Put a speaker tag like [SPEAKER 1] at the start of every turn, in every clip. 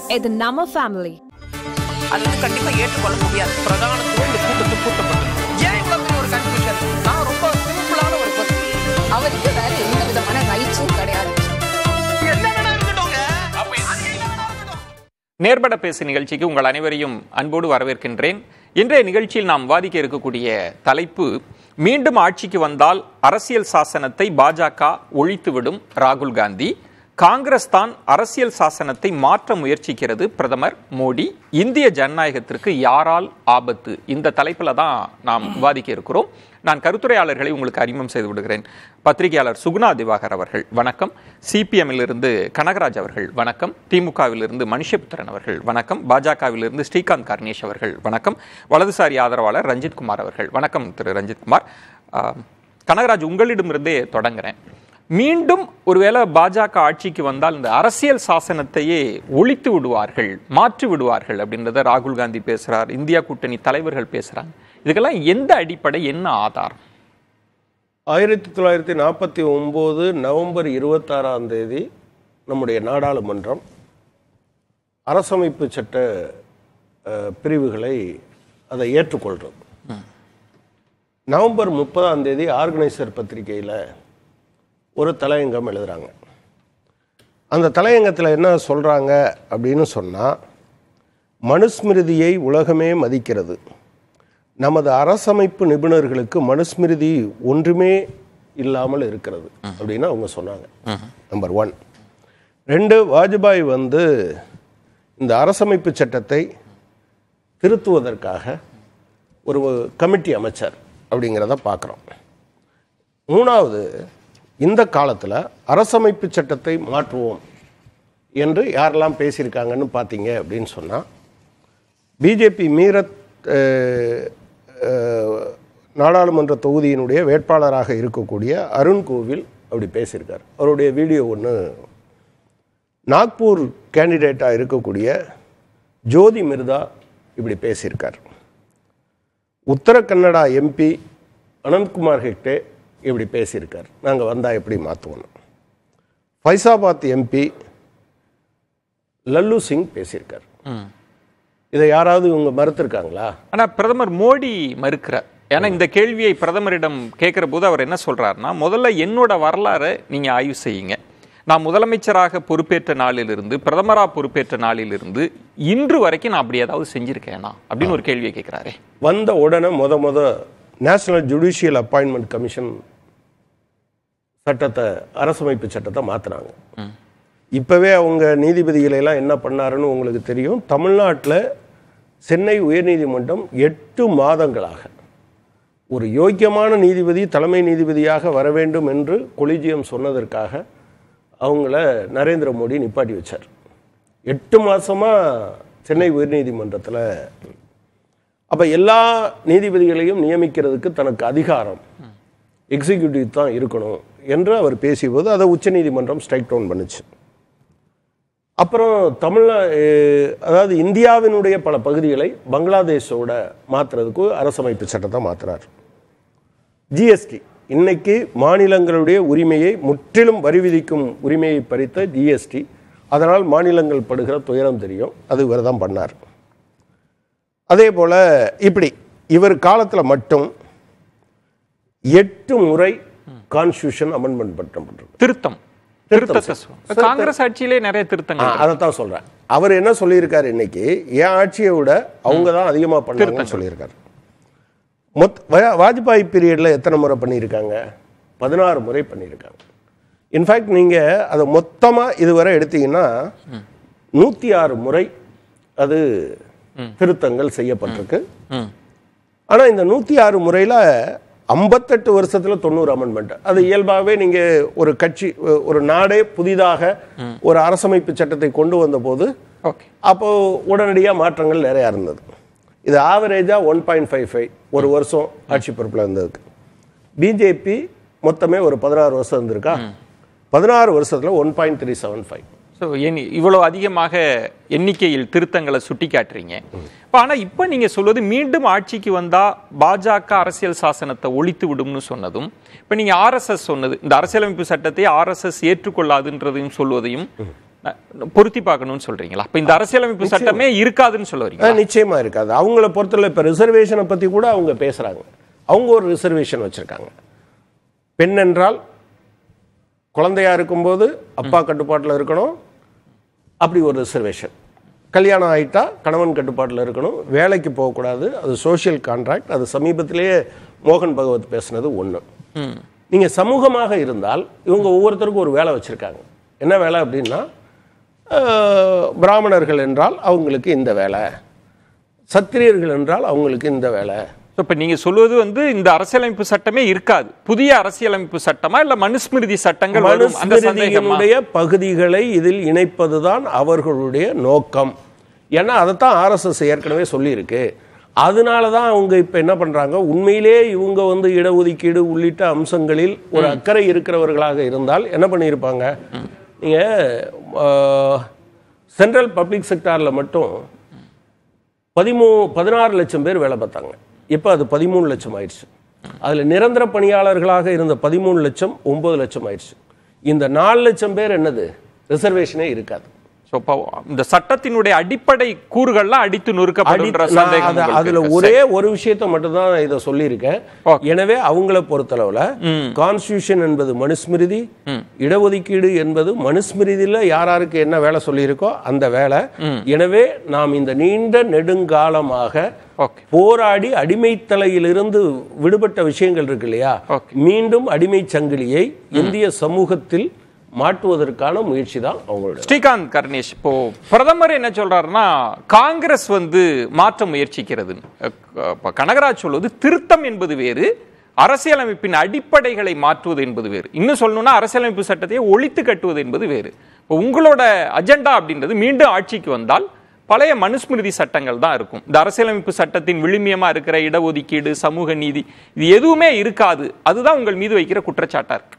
[SPEAKER 1] இது நம்ம ஃபேமிலி
[SPEAKER 2] அது வந்து கண்டிப்பா ஏற்றுக்கொள்ள முடியாது பிரதானத்துவம் இந்த கூட்டத்துக்கு கூட்டப்பட்டது ஏன் இவ்வளவு பெரிய ஒரு கன்ஃபியூஷன் நான் ரொம்ப சிம்பிளான ஒரு person.
[SPEAKER 3] அவருக்கு வேற எந்த விதமான ரைட்ஸும் கிடையாது
[SPEAKER 2] என்ன வேணா இருக்கட்டும்ங்க அப்ப அது என்ன வேணா இருக்கட்டும்.
[SPEAKER 4] நேர்பட பேசு நிகழ்ச்சிக்கு உங்கள் அனைவரையும் அன்போடு வரவேற்கின்றேன் இன்றைய நிகழ்ச்சியில் நாம் வாதிக்க இருக்கக்கூடிய தலைப்பு மீண்டும் ஆட்சிக்கு வந்தால் அரசியல் சாசனத்தை பாஜக ஒழித்துவிடும் ராகுல் காந்தி காங்கிரஸ் தான் அரசியல் சாசனத்தை மாற்ற முயற்சிக்கிறது பிரதமர் மோடி இந்திய ஜனநாயகத்திற்கு யாரால் ஆபத்து இந்த தலைப்பில் தான் நாம் விவாதிக்க இருக்கிறோம் நான் கருத்துரையாளர்களை உங்களுக்கு அறிமுகம் செய்து விடுகிறேன் பத்திரிகையாளர் சுகுணா திவாகர் அவர்கள் வணக்கம் சிபிஎம்மில் இருந்து கனகராஜ் அவர்கள் வணக்கம் திமுகவில் இருந்து மனுஷபுத்திரன் அவர்கள் வணக்கம் பாஜகவில் இருந்து ஸ்ரீகாந்த் கர்ணேஷ் அவர்கள் வணக்கம் வலதுசாரி ஆதரவாளர் ரஞ்சித் குமார் அவர்கள் வணக்கம் திரு ரஞ்சித் குமார் ஆஹ், கனகராஜ் உங்களிடமிருந்தே தொடங்குறேன் மீண்டும் ஒருவேளை பாஜக ஆட்சிக்கு வந்தால் இந்த அரசியல் சாசனத்தையே ஒழித்து விடுவார்கள் மாற்றி விடுவார்கள் அப்படின்றத ராகுல் காந்தி பேசுறார் இந்தியா கூட்டணி தலைவர்கள் பேசுறாங்க இதுக்கெல்லாம் எந்த அடிப்படை என்ன ஆதாரம்
[SPEAKER 5] ஆயிரத்தி தொள்ளாயிரத்தி நாற்பத்தி ஒம்பது நவம்பர் இருபத்தாறாம் தேதி நம்முடைய நாடாளுமன்றம் அரசமைப்பு சட்ட அஹ், பிரிவுகளை அதை ஏற்றுக்கொள்கிறது நவம்பர் முப்பதாம் தேதி ஆர்கனைசர் பத்திரிகையில் ஒரு தலையங்கம் எழுதுறாங்க அந்த தலையங்கத்தில் என்ன சொல்கிறாங்க அப்படின்னு சொன்னால் மனுஸ்மிருதியை உலகமே மதிக்கிறது நமது அரசமைப்பு நிபுணர்களுக்கு மனுஸ்மிருதி ஒன்றுமே இல்லாமல் இருக்கிறது அப்படின்னு அவங்க சொன்னாங்க நம்பர் ஒன் ரெண்டு வாஜ்பாய் வந்து இந்த அரசமைப்பு சட்டத்தை திருத்துவதற்காக ஒரு கமிட்டி அமைச்சார் அப்படிங்கிறத பார்க்குறோம் மூணாவது இந்த காலத்தில் அரசமைப்பு சட்டத்தை மாற்றுவோம் என்று யாரெல்லாம் பேசியிருக்காங்கன்னு பார்த்தீங்க அப்படின்னு சொன்னால் பிஜேபி மீரத் அஹ், அஹ், நாடாளுமன்ற தொகுதியினுடைய வேட்பாளராக இருக்கக்கூடிய அருண் கோவில் அப்படி பேசியிருக்கார் அவருடைய வீடியோ ஒன்று நாக்பூர் கேண்டிடேட்டாக இருக்கக்கூடிய ஜோதி மிர்தா இப்படி பேசியிருக்கார் உத்தர கன்னடா எம்பி அனந்த்குமார் ஹெக்டே இப்படி பேசியிருக்கார் நாங்கள் வந்தால் எப்படி மாற்றுவோம் ஃபைசாபாத் எம்பி லல்லு சிங் பேசியிருக்கார் இதை யாராவது இவங்க மறுத்திருக்காங்களா
[SPEAKER 4] ஆனா பிரதமர் மோடி மறுக்கிறார் ஏன்னா இந்த கேள்வியை பிரதமரிடம் கேட்கிற போது அவர் என்ன சொல்றாருன்னா முதல்ல என்னோட வரலாறை நீங்க ஆய்வு செய்யுங்க நான் முதலமைச்சராக பொறுப்பேற்ற நாளிலிருந்து பிரதமரா பொறுப்பேற்ற நாளிலிருந்து இன்று வரைக்கும் நான் அப்படி ஏதாவது செஞ்சிருக்கேனா அப்படின்னு ஒரு கேள்வியை கேட்கிறாரே
[SPEAKER 5] வந்த உடனே முத முத நேஷனல் ஜுடிஷியல் அப்பாயின்மெண்ட் கமிஷன் சட்டத்தை அரசமைப்பு சட்டத்தை மாற்றினாங்க இப்போவே அவங்க நீதிபதிகளை எல்லாம் என்ன பண்ணாருன்னு உங்களுக்கு தெரியும் தமிழ்நாட்டில் சென்னை உயர்நீதிமன்றம் எட்டு மாதங்களாக ஒரு யோக்கியமான நீதிபதி தலைமை நீதிபதியாக வர வேண்டும் என்று கொலிஜியம் சொன்னதற்காக அவங்கள நரேந்திர மோடி நிப்பாட்டி வச்சார் எட்டு மாசமா சென்னை உயர்நீதிமன்றத்தில் அப்போ எல்லா நீதிபதிகளையும் நியமிக்கிறதுக்கு தனக்கு அதிகாரம் எக்ஸிக்யூட்டிவ் தான் இருக்கணும் என்று அவர் பேசியபோது அதை உச்சநீதிமன்றம் ஸ்ட்ரைக் டவுன் பண்ணுச்சு அப்புறம் தமிழ்நா அஹ், அதாவது இந்தியாவினுடைய பல பகுதிகளை பங்களாதேஷோட மாற்றுறதுக்கு அரசமைப்பு சட்டத்தை மாற்றுறார் ஜிஎஸ்டி இன்னைக்கு மாநிலங்களுடைய உரிமையை முற்றிலும் வரி விதிக்கும் உரிமையை பறித்த ஜிஎஸ்டி அதனால் மாநிலங்கள் படுகிற துயரம் தெரியும் அது இவர் தான் பண்ணார் அதே போல இப்படி இவர் காலத்தில் மட்டும் எட்டு முறை கான்ஸ்டியூஷன் அமெண்ட்மெண்ட் பண்ணப்பட்டிருக்கு
[SPEAKER 4] திருத்தம் திருத்தத்தை சொல்லுங்க. காங்கிரஸ் ஆட்சியிலே நிறைய திருத்தங்கள்
[SPEAKER 5] அதைத்தான் சொல்றேன் அவர் என்ன சொல்லியிருக்காரு இன்னைக்கு என் ஆட்சியை விட அவங்க தான் அதிகமாக பண்ணாங்கன்னு சொல்லியிருக்காரு மொத் வா- வாஜ்பாய் பீரியடில் எத்தனை முறை பண்ணியிருக்காங்க பதினாறு முறை பண்ணியிருக்காங்க இன்ஃபேக்ட் நீங்கள் அதை மொத்தமாக இதுவரை எடுத்தீங்கன்னா நூற்றி ஆறு முறை அது திருத்தங்கள் செய்யப்பட்டிருக்கு
[SPEAKER 4] ம்.
[SPEAKER 5] ஆனால் இந்த நூற்றி ஆறு முறையில் ஐம்பத்தெட்டு வருஷத்தில் தொண்ணூறு அமெண்ட்மெண்ட் அது இயல்பாகவே நீங்கள் ஒரு கட்சி ஒ- ஒரு நாடே புதிதாக ஒரு அரசமைப்பு சட்டத்தை கொண்டு வந்தபோது
[SPEAKER 4] ஓகே
[SPEAKER 5] அப்போ உடனடியாக மாற்றங்கள் நிறையா இருந்தது இது ஆவரேஜாக ஒன் பாயிண்ட் ஃபைவ் ஃபைவ் ஒரு வருஷம் ஆட்சி பொறுப்பில் இருந்ததுக்கு பிஜேபி மொத்தமே ஒரு பதினாறு வருஷம் இருந்திருக்கா பதினாறு வருஷத்தில் one point three seven five
[SPEAKER 4] so எண்ணி இவ்வளோ அதிகமாக எண்ணிக்கையில் திருத்தங்களை சுட்டி காட்டுறீங்க இப்போ ஆனால் இப்போ நீங்கள் சொல்வது மீண்டும் ஆட்சிக்கு வந்தால் பாஜக அரசியல் சாசனத்தை ஒழித்து விடும்னு சொன்னதும் இப்போ நீங்கள் ஆர்எஸ்எஸ் சொன்னது இந்த அரசியலமைப்பு சட்டத்தை ஆர்எஸ்எஸ் ஏற்றுக்கொள்ளாதுன்றதையும் சொல்வதையும் பொருத்தி பார்க்கணும்னு சொல்றீங்களா அப்ப இந்த அரசியலமைப்பு சட்டமே இருக்காதுன்னு சொல்ல வரீங்க
[SPEAKER 5] அஹ் நிச்சயமா இருக்காது அவங்கள பொறுத்தவரை இப்போ ரிசர்வேஷனை பற்றி கூட அவங்க பேசுகிறாங்க அவங்க ஒரு ரிசர்வேஷன் வச்சுருக்காங்க பெண் என்றால் குழந்தையா இருக்கும்போது அப்பா கட்டுப்பாட்டில் இருக்கணும் அப்படி ஒரு ரிசர்வேஷன் கல்யாணம் ஆயிட்டா கணவன் கட்டுப்பாட்டில் இருக்கணும் வேலைக்கு போகக்கூடாது அது சோஷியல் கான்ட்ராக்ட் அது சமீபத்திலேயே மோகன் பகவத் பேசுனது ஒன்று நீங்கள் சமூகமாக இருந்தால் இவங்க ஒவ்வொருத்தருக்கும் ஒரு வேலை வச்சுருக்காங்க என்ன வேலை அப்படின்னா அஹ், பிராமணர்கள் என்றால் அவங்களுக்கு இந்த வேலை சத்திரியர்கள் என்றால் அவங்களுக்கு இந்த வேலை
[SPEAKER 4] So, இப்ப நீங்க சொல்வது வந்து இந்த அரசியலமைப்பு சட்டமே இருக்காது புதிய அரசியலமைப்பு சட்டமா இல்ல மனுஸ்மிருதி சட்டங்கள் வரும் அந்த சந்தேகமா
[SPEAKER 5] மனுஸ்மிருதியினுடைய பகுதிகளை இதில் இணைப்பதுதான் அவர்களுடைய நோக்கம் ஏன்னா அதைத்தான் ஆர்எஸ்எஸ் ஏற்கனவே சொல்லியிருக்கு அதனால தான் அவங்க இப்போ என்ன பண்ணுறாங்க உண்மையிலே இவங்க வந்து இடஒதுக்கீடு உள்ளிட்ட அம்சங்களில் ஒரு அக்கறை இருக்கிறவர்களாக இருந்தால் என்ன பண்ணியிருப்பாங்க நீங்கள் சென்ட்ரல் பப்ளிக் செக்டாரில் மட்டும் பதிமூ பதினாறு லட்சம் பேர் வேலை பார்த்தாங்க இப்போ அது பதிமூணு லட்சம் ஆயிடுச்சு அதில் நிரந்தர பணியாளர்களாக இருந்த பதிமூணு லட்சம் ஒன்பது லட்சம் ஆயிடுச்சு இந்த நாலு லட்சம் பேர் என்னது ரிசர்வேஷனே இருக்காது
[SPEAKER 4] So, அப்ப இந்த சட்டத்தினுடைய அடிப்படை கூறுகள்லாம் அடித்து நொறுக்கப்படுன்ற
[SPEAKER 5] அடி- நான்
[SPEAKER 4] சந்தேகம்
[SPEAKER 5] அத-
[SPEAKER 4] உங்களுக்கு
[SPEAKER 5] அதுல
[SPEAKER 4] இருக்கு.
[SPEAKER 5] ஒரே ஒரு விஷயத்தை மட்டும்தான் நான் இதை சொல்லியிருக்கேன்
[SPEAKER 4] Okay.
[SPEAKER 5] எனவே அவங்கள பொறுத்தளவுல கான்ஸ்டியூஷன் என்பது மனுஸ்மிருதி இடஒதுக்கீடு என்பது மனுஸ்மிருதியில யார் யாருக்கு என்ன வேலை சொல்லியிருக்கோ அந்த வேலை எனவே நாம் இந்த நீண்ட நெடுங்காலமாக
[SPEAKER 4] Okay.
[SPEAKER 5] போராடி அடிமைத்தலையிலிருந்து விடுபட்ட விஷயங்கள் இருக்கு இல்லையா
[SPEAKER 4] Okay.
[SPEAKER 5] மீண்டும் அடிமை சங்கிலியை இந்திய சமூகத்தில் மாட்டுவதற்கான முயற்சி தான் அவங்களோட
[SPEAKER 4] ஸ்ரீகாந்த் கர்ணேஷ் இப்போ பிரதமர் என்ன சொல்றாருன்னா காங்கிரஸ் வந்து மாற்ற முயற்சிக்கிறது இப்ப கனகராஜ் சொல்வது திருத்தம் என்பது வேறு அரசியலமைப்பின் அடிப்படைகளை மாற்றுவது என்பது வேறு இன்னும் சொல்லணும்னா அரசியலமைப்பு சட்டத்தை ஒழித்து கட்டுவது என்பது வேறு இப்போ உங்களோட அஜெண்டா அப்படின்றது மீண்டும் ஆட்சிக்கு வந்தால் பழைய மனுஸ்மிருதி சட்டங்கள் தான் இருக்கும் இந்த அரசியலமைப்பு சட்டத்தின் விழுமியமா இருக்கிற இடஒதுக்கீடு சமூக நீதி இது எதுவுமே இருக்காது அதுதான் உங்கள் மீது வைக்கிற குற்றச்சாட்டா இருக்கு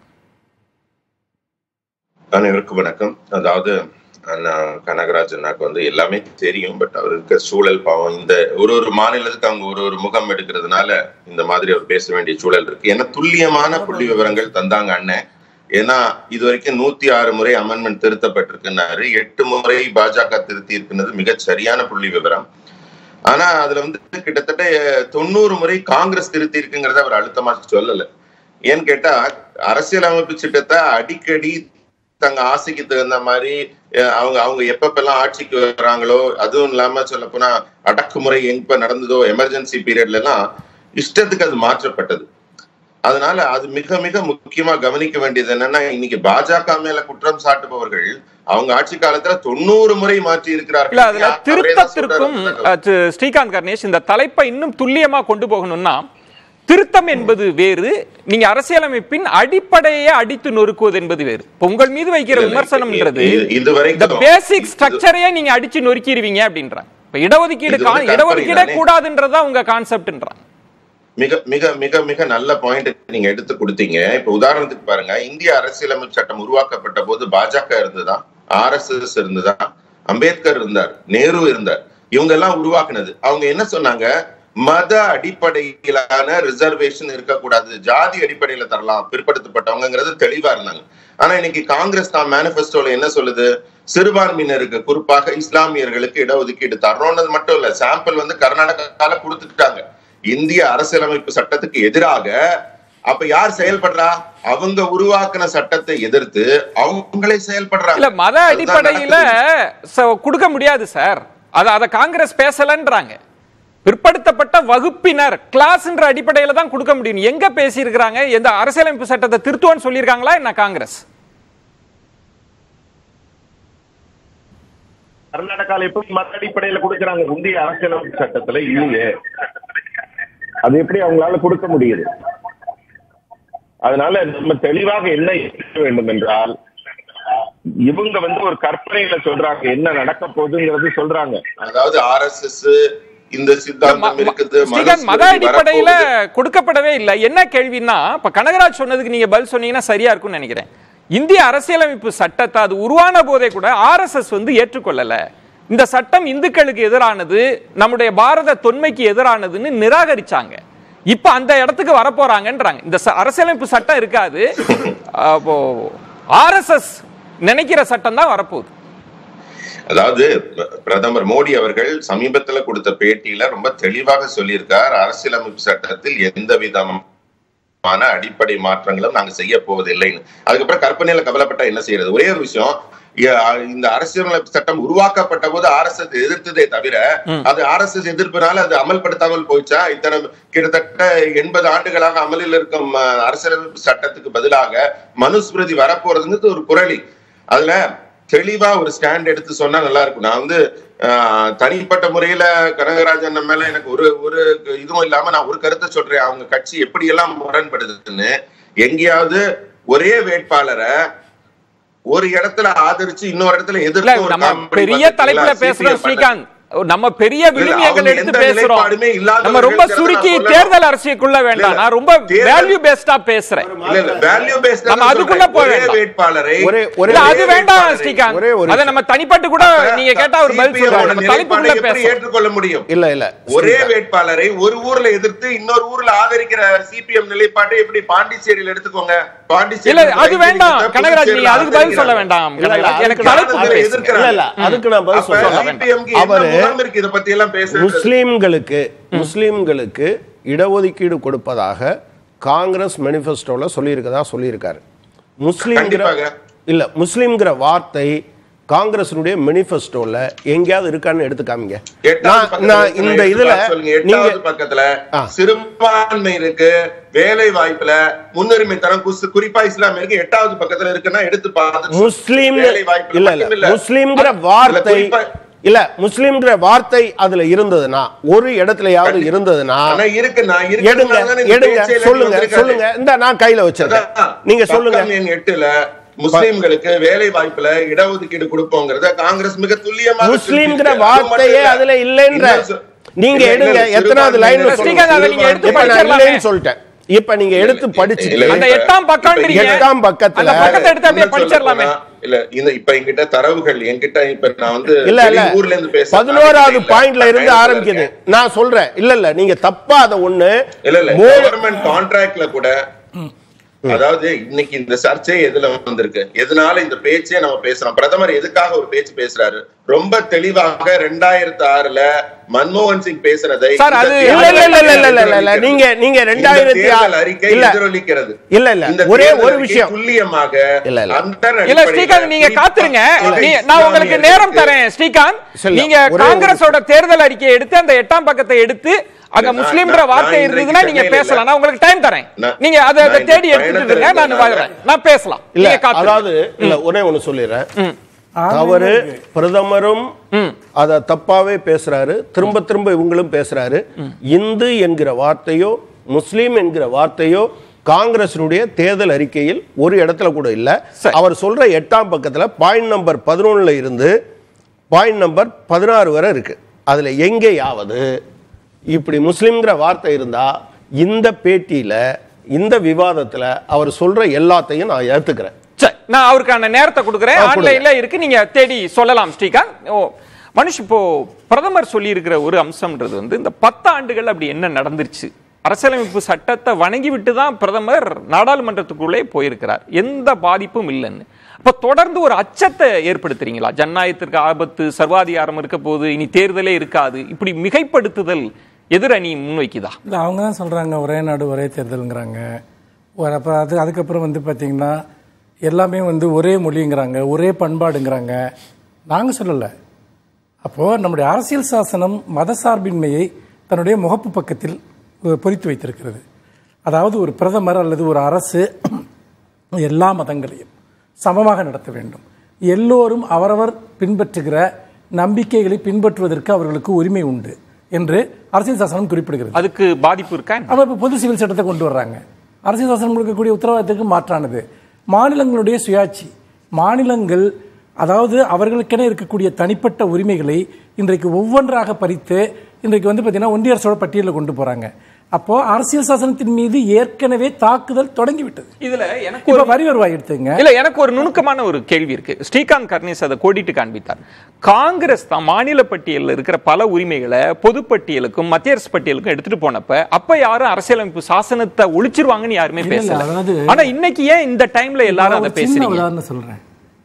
[SPEAKER 1] அனைவருக்கும் வணக்கம் அதாவது அண்ணா கனகராஜ் அண்ணாக்கு வந்து எல்லாமே தெரியும் பட் அவர் இருக்க சூழல் பாவம் இந்த ஒரு ஒரு மாநிலத்துக்கு அவங்க ஒரு ஒரு முகம் எடுக்கிறதுனால இந்த மாதிரி அவர் பேச வேண்டிய சூழல் இருக்கு ஏன்னா துல்லியமான புள்ளி விவரங்கள் தந்தாங்க அண்ணன் ஏன்னா இது வரைக்கும் நூத்தி ஆறு முறை அமெண்ட்மெண்ட் திருத்தப்பட்டிருக்குன்னாரு எட்டு முறை பாஜக திருத்தி இருக்குன்னது மிகச் சரியான புள்ளி விவரம் ஆனா அதுல வந்து கிட்டத்தட்ட தொண்ணூறு முறை காங்கிரஸ் திருத்தி இருக்குங்கிறத அவர் அழுத்தமா சொல்லல ஏன்னு கேட்டா அரசியலமைப்பு சட்டத்தை அடிக்கடி தங்க ஆசைக்கு தகுந்த மாதிரி அஹ், அவங்க அவங்க எப்பப்பெல்லாம் ஆட்சிக்கு வர்றாங்களோ அதுவும் இல்லாம சொல்ல போனா அடக்குமுறை எங்க நடந்ததோ எமர்ஜென்சி பீரியட்ல எல்லாம் இஷ்டத்துக்கு அது மாற்றப்பட்டது அதனால அது மிக மிக முக்கியமா கவனிக்க வேண்டியது என்னன்னா இன்னைக்கு பாஜக மேல குற்றம் சாட்டுபவர்கள் அவங்க ஆட்சி காலத்துல தொண்ணூறு முறை மாற்றி
[SPEAKER 4] இல்ல
[SPEAKER 1] இருக்கிறார்கள்
[SPEAKER 4] அதுல
[SPEAKER 1] அவரே தான்
[SPEAKER 4] திருத்தத்திற்கும்
[SPEAKER 1] சொல்றாரு.
[SPEAKER 4] அஹ், திரு ஸ்ரீகாந்த் கணேஷ் இந்த தலைப்பை இன்னும் துல்லியமா கொண்டு போகணும்னா திருத்தம் என்பது வேறு நீங்க அரசியலமைப்பின் அடிப்படையை அடித்து நொறுக்குவது என்பது வேறு இப்ப உங்கள் மீது வைக்கிற
[SPEAKER 1] இல்ல, இல்ல,
[SPEAKER 4] விமர்சனம்ன்றது
[SPEAKER 1] இது- இதுவரைக்கும்
[SPEAKER 4] இந்த பேசிக்
[SPEAKER 1] இது-
[SPEAKER 4] ஸ்ட்ரக்சரையே நீங்க அடிச்சு நொறுக்கிடுவீங்க அப்படின்றாங்க இப்ப இடஒதுக்கீடு
[SPEAKER 1] இது
[SPEAKER 4] கா-
[SPEAKER 1] வந்து
[SPEAKER 4] இடஒதுக்கீடே
[SPEAKER 1] கற்பனை தானே?
[SPEAKER 4] கூடாதுன்றதா உங்க கான்செப்ட்ன்றாங்க
[SPEAKER 1] மிக மிக மிக மிக நல்ல பாயிண்ட் நீங்க எடுத்து கொடுத்தீங்க இப்ப உதாரணத்துக்கு பாருங்க இந்திய அரசியலமைப்பு சட்டம் உருவாக்கப்பட்ட போது பாஜக இருந்ததா ஆர்எஸ்எஸ் இருந்ததா அம்பேத்கர் இருந்தார் நேரு இருந்தார் இவங்க எல்லாம் உருவாக்குனது அவங்க என்ன சொன்னாங்க மத அடிப்படையிலான ரிசர்வேஷன் இருக்கக்கூடாது ஜாதி அடிப்படையில தரலாம் பிற்படுத்தப்பட்டவங்கிறது தெளிவா இருந்தாங்க ஆனா இன்னைக்கு காங்கிரஸ் தான் மேனிபெஸ்டோல என்ன சொல்லுது சிறுபான்மையினருக்கு குறிப்பாக இஸ்லாமியர்களுக்கு இடஒதுக்கீடு தரணும்னது மட்டும் இல்ல சாம்பிள் வந்து கர்நாடகால கொடுத்துட்டாங்க இந்திய அரசியலமைப்பு சட்டத்துக்கு எதிராக அப்ப யார் செயல்படுறா அவங்க உருவாக்குன சட்டத்தை எதிர்த்து அவங்களே செயல்படுறாங்க
[SPEAKER 4] இல்ல மத
[SPEAKER 1] அதுதான்
[SPEAKER 4] அடிப்படையில
[SPEAKER 1] நடக்குது.
[SPEAKER 4] ச- கொடுக்க முடியாது சார் அத அத காங்கிரஸ் பேசலன்றாங்க பிற்படுத்தப்பட்ட வகுப்பினர் கிளாஸ்ன்ற அடிப்படையில தான் கொடுக்க முடியும் எங்க பேசியிருக்கிறாங்க எந்த அரசியலமைப்பு சட்டத்தை திருத்துவோன்னு சொல்லியிருக்காங்களா என்ன காங்கிரஸ்
[SPEAKER 6] கர்நாடகால எப்படி மத அடிப்படையில கொடுக்கறாங்க இந்திய அரசியலமைப்பு சட்டத்துல இல்லையே அது எப்படி அவங்களால கொடுக்க முடியுது அதனால நம்ம தெளிவாக என்ன இருக்க வேண்டும் என்றால் இவங்க வந்து ஒரு கற்பனையில சொல்றாங்க என்ன நடக்க போகுதுங்கிறது சொல்றாங்க
[SPEAKER 1] அதாவது ஆர்எஸ்எஸ் இந்த
[SPEAKER 4] ம-
[SPEAKER 1] சித்தாந்தம்
[SPEAKER 4] ம-
[SPEAKER 1] இருக்குது
[SPEAKER 4] ஸ்ரீகாந்த், மத
[SPEAKER 1] மனுஸ்மிருதி
[SPEAKER 4] அடிப்படையில
[SPEAKER 1] வரப்போகுது.
[SPEAKER 4] கொடுக்கப்படவே இல்லை என்ன கேள்வின்னா இப்ப கனகராஜ் சொன்னதுக்கு நீங்க பதில் சொன்னீங்கன்னா சரியா இருக்கும்னு நினைக்கிறேன் இந்திய அரசியலமைப்பு சட்டத்தை அது உருவான போதே கூட ஆர்எஸ்எஸ் வந்து ஏற்றுக்கொள்ளல இந்த சட்டம் இந்துக்களுக்கு எதிரானது நம்முடைய பாரத தொன்மைக்கு எதிரானதுன்னு நிராகரிச்சாங்க இப்ப அந்த இடத்துக்கு வரப்போறாங்கன்றாங்க இந்த ச- அரசியலமைப்பு சட்டம் இருக்காது அப்போ ஆர்எஸ்எஸ் நினைக்கிற சட்டம் தான் வரப்போகுது
[SPEAKER 1] அதாவது ப- பிரதமர் மோடி அவர்கள் சமீபத்துல கொடுத்த பேட்டியில ரொம்ப தெளிவாக சொல்லியிருக்கார் அரசியலமைப்பு சட்டத்தில் எந்த விதமான அடிப்படை மாற்றங்களும் நாங்க செய்ய போவதில்லைன்னு அதுக்கப்புறம் கற்பனையில கவலைப்பட்டா என்ன செய்யறது ஒரே ஒரு விஷயம் இ- இந்த அரசியலமைப்பு சட்டம் உருவாக்கப்பட்ட போது ஆர்எஸ்எஸ் எதிர்த்ததே தவிர அது ஆர்எஸ்எஸ் எதிர்ப்பினால அது அமல்படுத்தாமல் போயிச்சா இத்தனை கிட்டத்தட்ட எண்பது ஆண்டுகளாக அமலில் இருக்கும் அஹ், அரசியலமைப்பு சட்டத்துக்கு பதிலாக மனுஸ்மிருதி வரப்போறதுங்கிறது ஒரு குரலி அதுல தெளிவா ஒரு ஸ்டாண்ட் எடுத்து சொன்னா நல்லா இருக்கும் நான் வந்து ஆஹ், தனிப்பட்ட முறையில கனகராஜன் மேல எனக்கு ஒரு ஒரு இதுவும் இல்லாம நான் ஒரு கருத்தை சொல்றேன் அவங்க கட்சி எப்படி எல்லாம் முரண்படுதுன்னு எங்கேயாவது ஒரே வேட்பாளரை ஒரு இடத்துல ஆதரிச்சு இன்னொரு இடத்துல
[SPEAKER 4] இல்ல
[SPEAKER 1] எதிர்த்து ஒரு
[SPEAKER 4] நம்ம
[SPEAKER 1] comedy
[SPEAKER 4] பெரிய
[SPEAKER 1] பாத்தீங்களா?
[SPEAKER 4] தலைப்புல பேசுறோம்
[SPEAKER 1] CPM
[SPEAKER 4] ஸ்ரீகாந்த் நம்ம பெரிய விழுமியங்கள்
[SPEAKER 1] அவங்க
[SPEAKER 4] எடுத்து
[SPEAKER 1] எந்த
[SPEAKER 4] பேசுறோம்
[SPEAKER 1] நிலைப்பாடுமே இல்லாதவர்கள்
[SPEAKER 4] நம்ம ரொம்ப
[SPEAKER 1] இருக்கிறத
[SPEAKER 4] சுருக்கி
[SPEAKER 1] நான் சொல்லணும்.
[SPEAKER 4] தேர்தல் அரசியலுக்குள்ள வேண்டாம்
[SPEAKER 1] இல்ல,
[SPEAKER 4] நான் ரொம்ப
[SPEAKER 1] தேர்தல்-
[SPEAKER 4] வேல்யூ பேஸ்டா பேசுறேன்
[SPEAKER 1] இல்ல இல்ல வேல்யூ பேஸ்ட்
[SPEAKER 4] நம்ம அதுக்குள்ள போக
[SPEAKER 1] ஒரே
[SPEAKER 4] வேண்டாம்.
[SPEAKER 1] வேட்பாளரை
[SPEAKER 5] ஒரே- ஒரே-
[SPEAKER 4] இல்ல அது
[SPEAKER 1] ஒரே
[SPEAKER 4] வேண்டாம்
[SPEAKER 1] வேட்பாளரை-
[SPEAKER 4] ஸ்ரீகாந்த்
[SPEAKER 5] ஒரே ஒரு
[SPEAKER 4] அத நம்ம தனிப்பட்டு கூட நீங்க கேட்டா ஒரு பதில்
[SPEAKER 1] CPM
[SPEAKER 4] சொல்றாரு
[SPEAKER 1] ஓட
[SPEAKER 4] நம்ம
[SPEAKER 1] நிலைப்பாட்டை
[SPEAKER 4] தலைப்புக்குள்ள
[SPEAKER 1] எப்படி
[SPEAKER 4] பேசுறோம்
[SPEAKER 1] ஏற்றுக்கொள்ள முடியும்
[SPEAKER 5] இல்ல இல்ல
[SPEAKER 1] ஒரே வேட்பாளரை ஒரு ஊர்ல எதிர்த்து இன்னொரு ஊர்ல ஆதரிக்கிற சிபிஎம் நிலைப்பாட்டை எப்படி பாண்டிச்சேரியில் எடுத்துக்கோங்க
[SPEAKER 4] இல்ல
[SPEAKER 1] பாண்டிச்சேரி
[SPEAKER 4] அது வேண்டாம் கனகராஜ் நீங்க அதுக்கு பதில் சொல்ல வேண்டாம்
[SPEAKER 5] இல்ல, இல்ல,
[SPEAKER 4] கனகராஜ் எனக்கு
[SPEAKER 5] அதுக்கு
[SPEAKER 4] தலைப்புக்கு
[SPEAKER 5] நான்
[SPEAKER 4] பேசுங்க
[SPEAKER 1] எதிர்க்கிறேன்.
[SPEAKER 5] இல்ல இல்ல அதுக்கு நான் பதில் சொல்றேன்
[SPEAKER 1] அவரு
[SPEAKER 5] அவரு
[SPEAKER 1] இதை பத்தி எல்லாம் பேசுறது
[SPEAKER 5] முஸ்லிம்களுக்கு முஸ்லிம்களுக்கு இடஒதுக்கீடு கொடுப்பதாக காங்கிரஸ் மேனிஃபெஸ்டோல சொல்லியிருக்கதா சொல்லியிருக்காரு முஸ்லிம்ங்கிற
[SPEAKER 1] கண்டிப்பாக.
[SPEAKER 5] இல்ல முஸ்லிம்ங்கிற வார்த்தை காங்கிரஸினுடைய மேனிஃபெஸ்டோல எங்கேயாவது இருக்கான்னு எடுத்து காமிங்க
[SPEAKER 1] எட்டாவது
[SPEAKER 5] நான் நான்
[SPEAKER 1] பக்கத்துல
[SPEAKER 5] இந்த
[SPEAKER 1] எடுத்து
[SPEAKER 5] இதுல
[SPEAKER 1] பார்க்க சொல்லுங்க.
[SPEAKER 5] நீங்க
[SPEAKER 1] எட்டாவது பக்கத்துல
[SPEAKER 5] ஆ.
[SPEAKER 1] சிறுபான்மை இருக்கு வேலை வாய்ப்புல முன்னுரிமை தரம் குஸ்- குறிப்பா இஸ்லாமியருக்கு எட்டாவது பக்கத்துல இருக்குன்னா எடுத்து பார்த்து
[SPEAKER 5] முஸ்லீம்
[SPEAKER 1] வேலை வாய்ப்புல
[SPEAKER 5] இல்ல
[SPEAKER 1] மட்டும்
[SPEAKER 5] இல்ல முஸ்லீம்ங்கிற
[SPEAKER 1] இல்ல,
[SPEAKER 5] வார்த்தை
[SPEAKER 1] குறிப்பா-
[SPEAKER 5] இல்ல முஸ்லீம்ங்கிற வார்த்தை அதுல இருந்ததுன்னா ஒரு இடத்துலயாவது
[SPEAKER 1] கண்டி-
[SPEAKER 5] இருந்ததுன்னா
[SPEAKER 1] ஆனா இருக்கு நான்
[SPEAKER 5] எடுங்க
[SPEAKER 1] இருக்கிறதுனால தான் இந்த
[SPEAKER 5] எடுங்க
[SPEAKER 1] பேச்சே எனக்கு
[SPEAKER 5] சொல்லுங்க
[SPEAKER 1] வந்திருக்காது.
[SPEAKER 5] சொல்லுங்க இந்த நான் கையில வச்சிருக்கேன்
[SPEAKER 1] அதான்,
[SPEAKER 5] நீங்க சொல்லுங்க
[SPEAKER 1] பக்கம் எண் எட்டுல முஸ்லிம்களுக்கு வேலை வாய்ப்புல இடஒதுக்கீடு கொடுப்போங்கிறத காங்கிரஸ் மிக துல்லியமாக
[SPEAKER 5] முஸ்லிம்ங்கிற
[SPEAKER 1] சொல்லியிருக்கு. அது
[SPEAKER 5] வார்த்தையே
[SPEAKER 1] மட்டும் இல்ல.
[SPEAKER 5] அதுல இல்லைன்ற
[SPEAKER 1] இன்னும் சொ-
[SPEAKER 5] நீங்க
[SPEAKER 1] இல்ல,
[SPEAKER 5] எடுங்க
[SPEAKER 1] இல்ல,
[SPEAKER 5] எத்தனாவது
[SPEAKER 1] சிறுபான்மை
[SPEAKER 5] லைன்ல
[SPEAKER 1] இல்ல,
[SPEAKER 4] ஸ்ரீகாந்த், அதை நீங்க எடுத்து
[SPEAKER 5] இப்ப நான்
[SPEAKER 4] படிச்சிடலாமே.
[SPEAKER 5] இல்லைன்னு சொல்லிட்டேன் இப்ப நீங்க எடுத்து படிச்சுட்டு
[SPEAKER 1] இல்ல,
[SPEAKER 4] அந்த
[SPEAKER 1] இப்ப-
[SPEAKER 4] எட்டாம் பக்கம்ன்றீங்க
[SPEAKER 1] இப்ப
[SPEAKER 5] எட்டாம் பக்கத்துல-
[SPEAKER 4] அந்த பக்கத்தை எடுத்து அப்படியே
[SPEAKER 1] இன்னும் சொல்ல
[SPEAKER 4] படிச்சிடலாமே
[SPEAKER 1] போனா, இல்ல இந்த இப்ப என்கிட்ட தரவுகள் என்கிட்ட இப்ப நான் வந்து
[SPEAKER 5] இல்ல இல்ல
[SPEAKER 1] வெளி ஊர்ல இருந்து பேச
[SPEAKER 5] பதினோராவது பாயிண்ட்ல இருந்து
[SPEAKER 1] நான்
[SPEAKER 5] ஆரம்பிக்குது
[SPEAKER 1] இருக்கேன்.
[SPEAKER 5] நான் சொல்றேன் இல்ல இல்ல நீங்க தப்பா அதை ஒண்ணு
[SPEAKER 1] இல்ல இல்ல
[SPEAKER 5] மோ-
[SPEAKER 1] கவர்மெண்ட் கான்ட்ராக்ட்ல கூட அதாவது இன்னைக்கு இந்த சர்ச்சை எதுல வந்திருக்கு எதனால இந்த பேச்சே நம்ம பேசுறோம் பிரதமர் எதுக்காக ஒரு பேச்சு பேசுறாரு ரொம்ப தெளிவாக ரெண்டாயிரத்தி ஆறுல மன்மோகன் சிங் பேசுறதை
[SPEAKER 4] சார், அது-
[SPEAKER 1] இந்த
[SPEAKER 5] இல்ல இல்ல இல்ல இல்ல இல்ல இல்ல இல்ல இல்ல
[SPEAKER 1] எதிரொலிக்கிறது.
[SPEAKER 5] நீங்க நீங்க
[SPEAKER 1] இந்த
[SPEAKER 5] ரெண்டாயிரத்தி
[SPEAKER 1] தேர்தல்
[SPEAKER 5] ஆறு
[SPEAKER 1] அறிக்கை
[SPEAKER 5] இல்ல
[SPEAKER 1] எதிரொலிக்கிறது
[SPEAKER 5] இல்ல இல்ல
[SPEAKER 1] இந்த
[SPEAKER 5] ஒரே
[SPEAKER 1] தேர்தல்
[SPEAKER 5] ஒரு
[SPEAKER 1] அறிக்கை
[SPEAKER 5] விஷயம்
[SPEAKER 1] துல்லியமாக
[SPEAKER 5] இல்ல, இல்ல.
[SPEAKER 1] அந்த
[SPEAKER 4] இல்ல
[SPEAKER 1] அடிப்படையில
[SPEAKER 4] ஸ்ரீகாந்த் நீங்க
[SPEAKER 1] குறிப்பா
[SPEAKER 4] காத்துருங்க
[SPEAKER 1] அதை
[SPEAKER 4] நீ- நான் உங்களுக்கு நேரம்
[SPEAKER 1] இஸ்லாமியர்களுக்கு
[SPEAKER 4] தரேன் ஸ்ரீகாந்த்
[SPEAKER 5] சொல்ல,
[SPEAKER 4] நீங்க
[SPEAKER 5] ஒரே ஒரு
[SPEAKER 4] காங்கிரஸோட தேர்தல் அறிக்கையை எடுத்து அந்த எட்டாம் பக்கத்தை எடுத்து அங்க
[SPEAKER 1] நான்-
[SPEAKER 4] முஸ்லீம்ன்ற
[SPEAKER 1] நான்
[SPEAKER 4] வார்த்தை
[SPEAKER 1] இன்றைக்கு
[SPEAKER 4] இருந்ததுன்னா நீங்க
[SPEAKER 1] சென்னையில
[SPEAKER 4] பேசலாம் நான் உங்களுக்கு டைம் தரேன்
[SPEAKER 1] நான்-
[SPEAKER 4] நீங்க அதை அதை
[SPEAKER 1] நான்
[SPEAKER 4] தேடி
[SPEAKER 1] இந்த
[SPEAKER 4] எடுத்துட்டு
[SPEAKER 1] பயணத்துல
[SPEAKER 4] இருங்க நான்
[SPEAKER 1] இருந்ததுனால-
[SPEAKER 4] வரேன் நான் பேசலாம்
[SPEAKER 5] இல்ல
[SPEAKER 4] நீங்க காத்துருங்க.
[SPEAKER 5] அதாவது இல்ல ஒரே ஒண்ணு சொல்லிடுறேன் அவரு பிரதமரும் அத தப்பாவே பேசுறாரு திரும்ப திரும்ப இவங்களும் பேசுறாரு இந்து என்கிற வார்த்தையோ முஸ்லீம் என்கிற வார்த்தையோ காங்கிரசினுடைய தேர்தல் அறிக்கையில் ஒரு இடத்துல கூட இல்ல
[SPEAKER 4] சரி.
[SPEAKER 5] அவர் சொல்ற எட்டாம் பக்கத்துல பாயிண்ட் நம்பர் பதினொன்னுல இருந்து பாயிண்ட் நம்பர் பதினாறு வரை இருக்கு அதுல எங்கேயாவது இப்படி முஸ்லிம்ங்கிற வார்த்தை இருந்தா இந்த பேட்டியில இந்த விவாதத்துல அவர் சொல்ற எல்லாத்தையும் நான் ஏத்துக்கிறேன்
[SPEAKER 4] சரி நான் அவருக்கான நேரத்தை கொடுக்குறேன்
[SPEAKER 5] ஆ, கொடுங்க.
[SPEAKER 4] ஆன்லைன்ல இருக்கு நீங்க தேடி சொல்லலாம் ஸ்ரீகாந்த் ஓ மனுஷ் இப்போ பிரதமர் சொல்லி இருக்கிற ஒரு அம்சம்ன்றது வந்து இந்த பத்து ஆண்டுகள் அப்படி என்ன நடந்துருச்சு அரசியலமைப்பு சட்டத்தை வணங்கி விட்டு தான் பிரதமர் நாடாளுமன்றத்துக்குள்ளே போயிருக்கிறார் எந்த பாதிப்பும் இல்லைன்னு அப்ப தொடர்ந்து ஒரு அச்சத்தை ஏற்படுத்துறீங்களா ஜனநாயகத்திற்கு ஆபத்து சர்வாதிகாரம் இருக்க போது இனி தேர்தலே இருக்காது இப்படி மிகைப்படுத்துதல் எதிரணி முன்வைக்குதா
[SPEAKER 7] இல்லை அவங்க தான் சொல்கிறாங்க ஒரே நாடு ஒரே தேர்தலுங்கிறாங்க ஒரு அப்புறம் அது அதுக்கப்புறம் வந்து பார்த்திங்கன்னா எல்லாமே வந்து ஒரே மொழிங்கிறாங்க ஒரே பண்பாடுங்கிறாங்க நாங்கள் சொல்லலை அப்போது நம்முடைய அரசியல் சாசனம் மதசார்பின்மையை தன்னுடைய முகப்பு பக்கத்தில் அஹ், பொறித்து வைத்திருக்கிறது அதாவது ஒரு பிரதமர் அல்லது ஒரு அரசு எல்லா மதங்களையும் சமமாக நடத்த வேண்டும் எல்லோரும் அவரவர் பின்பற்றுகிற நம்பிக்கைகளை பின்பற்றுவதற்கு அவர்களுக்கு உரிமை உண்டு என்று அரசியல் சாசனம் குறிப்பிடுகிறது
[SPEAKER 4] அதுக்கு பாதிப்பு இருக்கா என்ன?
[SPEAKER 7] அவ இப்போ பொது சிவில் சட்டத்தை கொண்டு வர்றாங்க அரசியல் சாசனம் கொடுக்கக்கூடிய உத்தரவாதத்துக்கு மாற்றானது மாநிலங்களுடைய சுயாட்சி மாநிலங்கள் அதாவது அவர்களுக்கென இருக்கக்கூடிய தனிப்பட்ட உரிமைகளை இன்றைக்கு ஒவ்வொன்றாக பறித்து இன்றைக்கு வந்து பார்த்தீங்கன்னா ஒன்றிய அரசோட பட்டியலில் கொண்டு போறாங்க அப்போ அரசியல் சாசனத்தின் மீது ஏற்கனவே தாக்குதல் தொடங்கிவிட்டது
[SPEAKER 4] இதுல எனக்கு
[SPEAKER 7] இப்ப
[SPEAKER 4] ஒரு
[SPEAKER 7] வரி வருவாய் எடுத்துங்க
[SPEAKER 4] இல்ல எனக்கு ஒரு நுணுக்கமான ஒரு கேள்வி இருக்கு ஸ்ரீகாந்த் கர்ணேஸ் அதை கோடிட்டு காண்பித்தார் காங்கிரஸ் தான் மாநில பட்டியலில் இருக்கிற பல உரிமைகளை பொதுப்பட்டியலுக்கும் மத்திய அரசு பட்டியலுக்கும் எடுத்துட்டு போனப்ப அப்ப யாரும் அரசியலமைப்பு சாசனத்தை ஒழிச்சிருவாங்கன்னு யாருமே
[SPEAKER 7] இல்ல, இல்ல,
[SPEAKER 4] பேசல
[SPEAKER 7] அதாவது-
[SPEAKER 4] ஆனா இன்னைக்கு ஏன் இந்த டைம்ல எல்லாரும்
[SPEAKER 7] நான்
[SPEAKER 4] அதை
[SPEAKER 7] ஒரு சின்ன
[SPEAKER 4] பேசுறீங்க
[SPEAKER 7] உதாரணம் சொல்றேன்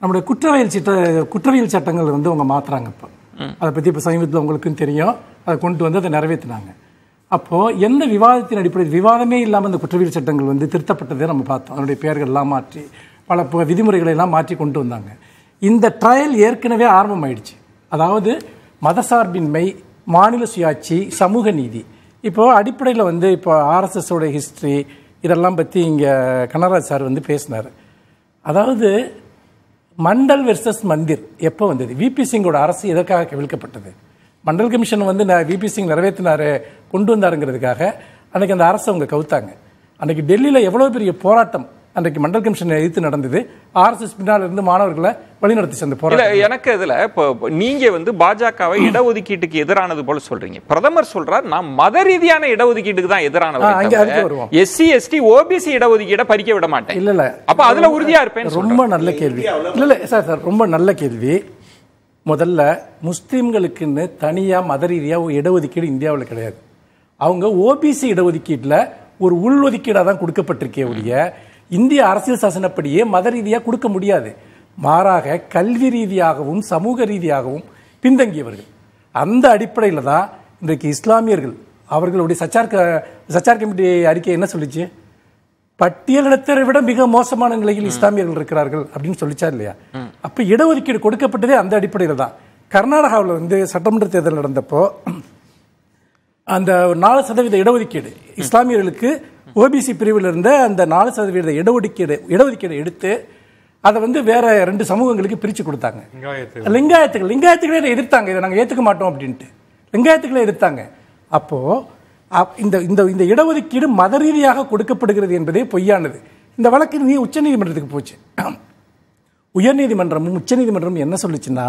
[SPEAKER 7] நம்முடைய குற்றவியல் சட்ட குற்றவியல் சட்டங்கள் வந்து அவங்க மாத்துறாங்க இப்போ அதை பற்றி இப்போ சமீபத்தில் உங்களுக்கும் தெரியும் அதை கொண்டு வந்து அதை நிறைவேற்றினாங்க அப்போ எந்த விவாதத்தின் அடிப்படையில் விவாதமே இல்லாமல் அந்த குற்றவியல் சட்டங்கள் வந்து திருத்தப்பட்டதை நம்ம பார்த்தோம் அதனுடைய பெயர்கள்லாம் மாற்றி பல ப- விதிமுறைகளை எல்லாம் மாற்றி கொண்டு வந்தாங்க இந்த ட்ரையல் ஏற்கனவே ஆரம்பமாயிடுச்சு அதாவது மதசார்பின்மை மாநில சுயாட்சி சமூக நீதி இப்போ அடிப்படையில் வந்து இப்போ ஆர்எஸ்எஸ் உடைய ஹிஸ்ட்ரி இதெல்லாம் பற்றி இங்கே கனராஜ் சார் வந்து பேசினார் அதாவது மண்டல் வெர்சஸ் மந்திர் எப்போ வந்தது விபி சிங்கோட அரசு எதற்காக கவிழ்க்கப்பட்டது மண்டல் கமிஷன் வந்து விபி சிங் நிறைவேற்றினாரு கொண்டு வந்தாருங்கிறதுக்காக அன்னைக்கு அந்த அரசை அவங்க கவுத்தாங்க அன்னைக்கு டெல்லியில் எவ்வளோ பெரிய போராட்டம் அன்றைக்கு மண்டல் கமிஷனை எதிர்த்து நடந்தது ஆர்எஸ்எஸ் பின்னால் இருந்து மாணவர்களை வழிநடத்தி சென்ற
[SPEAKER 4] இல்ல
[SPEAKER 7] போராட்டம்
[SPEAKER 4] எனக்கு இதுல இப்போ இப்போ நீங்க வந்து பாஜகவை இடஒதுக்கீட்டுக்கு எதிரானது போல சொல்றீங்க பிரதமர் சொல்றார் நான் மத ரீதியான இடஒதுக்கீட்டுக்கு தான்
[SPEAKER 7] ஆ, அங்க அதுக்கு
[SPEAKER 4] எதிரானவர்
[SPEAKER 7] வருவோம்.
[SPEAKER 4] எஸ்சி எஸ்டி ஓபிசி இடஒதுக்கீடை பறிக்க விட மாட்டேன்
[SPEAKER 7] இல்ல இல்ல
[SPEAKER 4] அப்ப அதுல உறுதியா இருப்பேன்னு
[SPEAKER 7] ரொம்ப நல்ல கேள்வி இல்ல இல்ல சார் சார் ரொம்ப நல்ல கேள்வி முதல்ல முஸ்லீம்களுக்குன்னு தனியா மத ரீதியா ஒரு இடஒதுக்கீடு இந்தியாவில் கிடையாது அவங்க ஓபிசி இடஒதுக்கீட்டுல ஒரு உள்ஒதுக்கீடாக தான் கொடுக்கப்பட்டிருக்கே ஒழிய இந்திய அரசியல் சாசனப்படியே மத ரீதியா கொடுக்க முடியாது மாறாக கல்வி ரீதியாகவும் சமூக ரீதியாகவும் பின்தங்கியவர்கள் அந்த அடிப்படையில் தான் இன்றைக்கு இஸ்லாமியர்கள் அவர்களுடைய சச்சார் க- சச்சார் கமிட்டி அறிக்கை என்ன சொல்லுச்சு பட்டியலினத்தரை விட மிக மோசமான நிலையில் இஸ்லாமியர்கள் இருக்கிறார்கள் அப்படின்னு சொல்லிச்சா இல்லையா அப்ப இடஒதுக்கீடு கொடுக்கப்பட்டதே அந்த அடிப்படையில் தான் கர்நாடகாவில் வந்து சட்டமன்ற தேர்தல் நடந்தப்போ அந்த நாலு சதவீத இடஒதுக்கீடு இஸ்லாமியர்களுக்கு ஓபிசி பிரிவில் இருந்த அந்த நாலு சதவீத இடஒதுக்கீடு இடஒதுக்கீடு எடுத்து அதை வந்து வேற ரெண்டு சமூகங்களுக்கு பிரிச்சு கொடுத்தாங்க லிங்காயத்துகள் லிங்காயத்துக்களே இதை எதிர்த்தாங்க இதை நாங்கள் ஏத்துக்க மாட்டோம் அப்படின்ட்டு லிங்காயத்துக்களே எதிர்த்தாங்க அப்போ அப்- இந்த இந்த இந்த இடஒதுக்கீடு மத ரீதியாக கொடுக்கப்படுகிறது என்பதே பொய்யானது இந்த வழக்கு நீ உச்சநீதிமன்றத்துக்கு போச்சு உயர்நீதிமன்றமும் உச்சநீதிமன்றமும் என்ன சொல்லுச்சுன்னா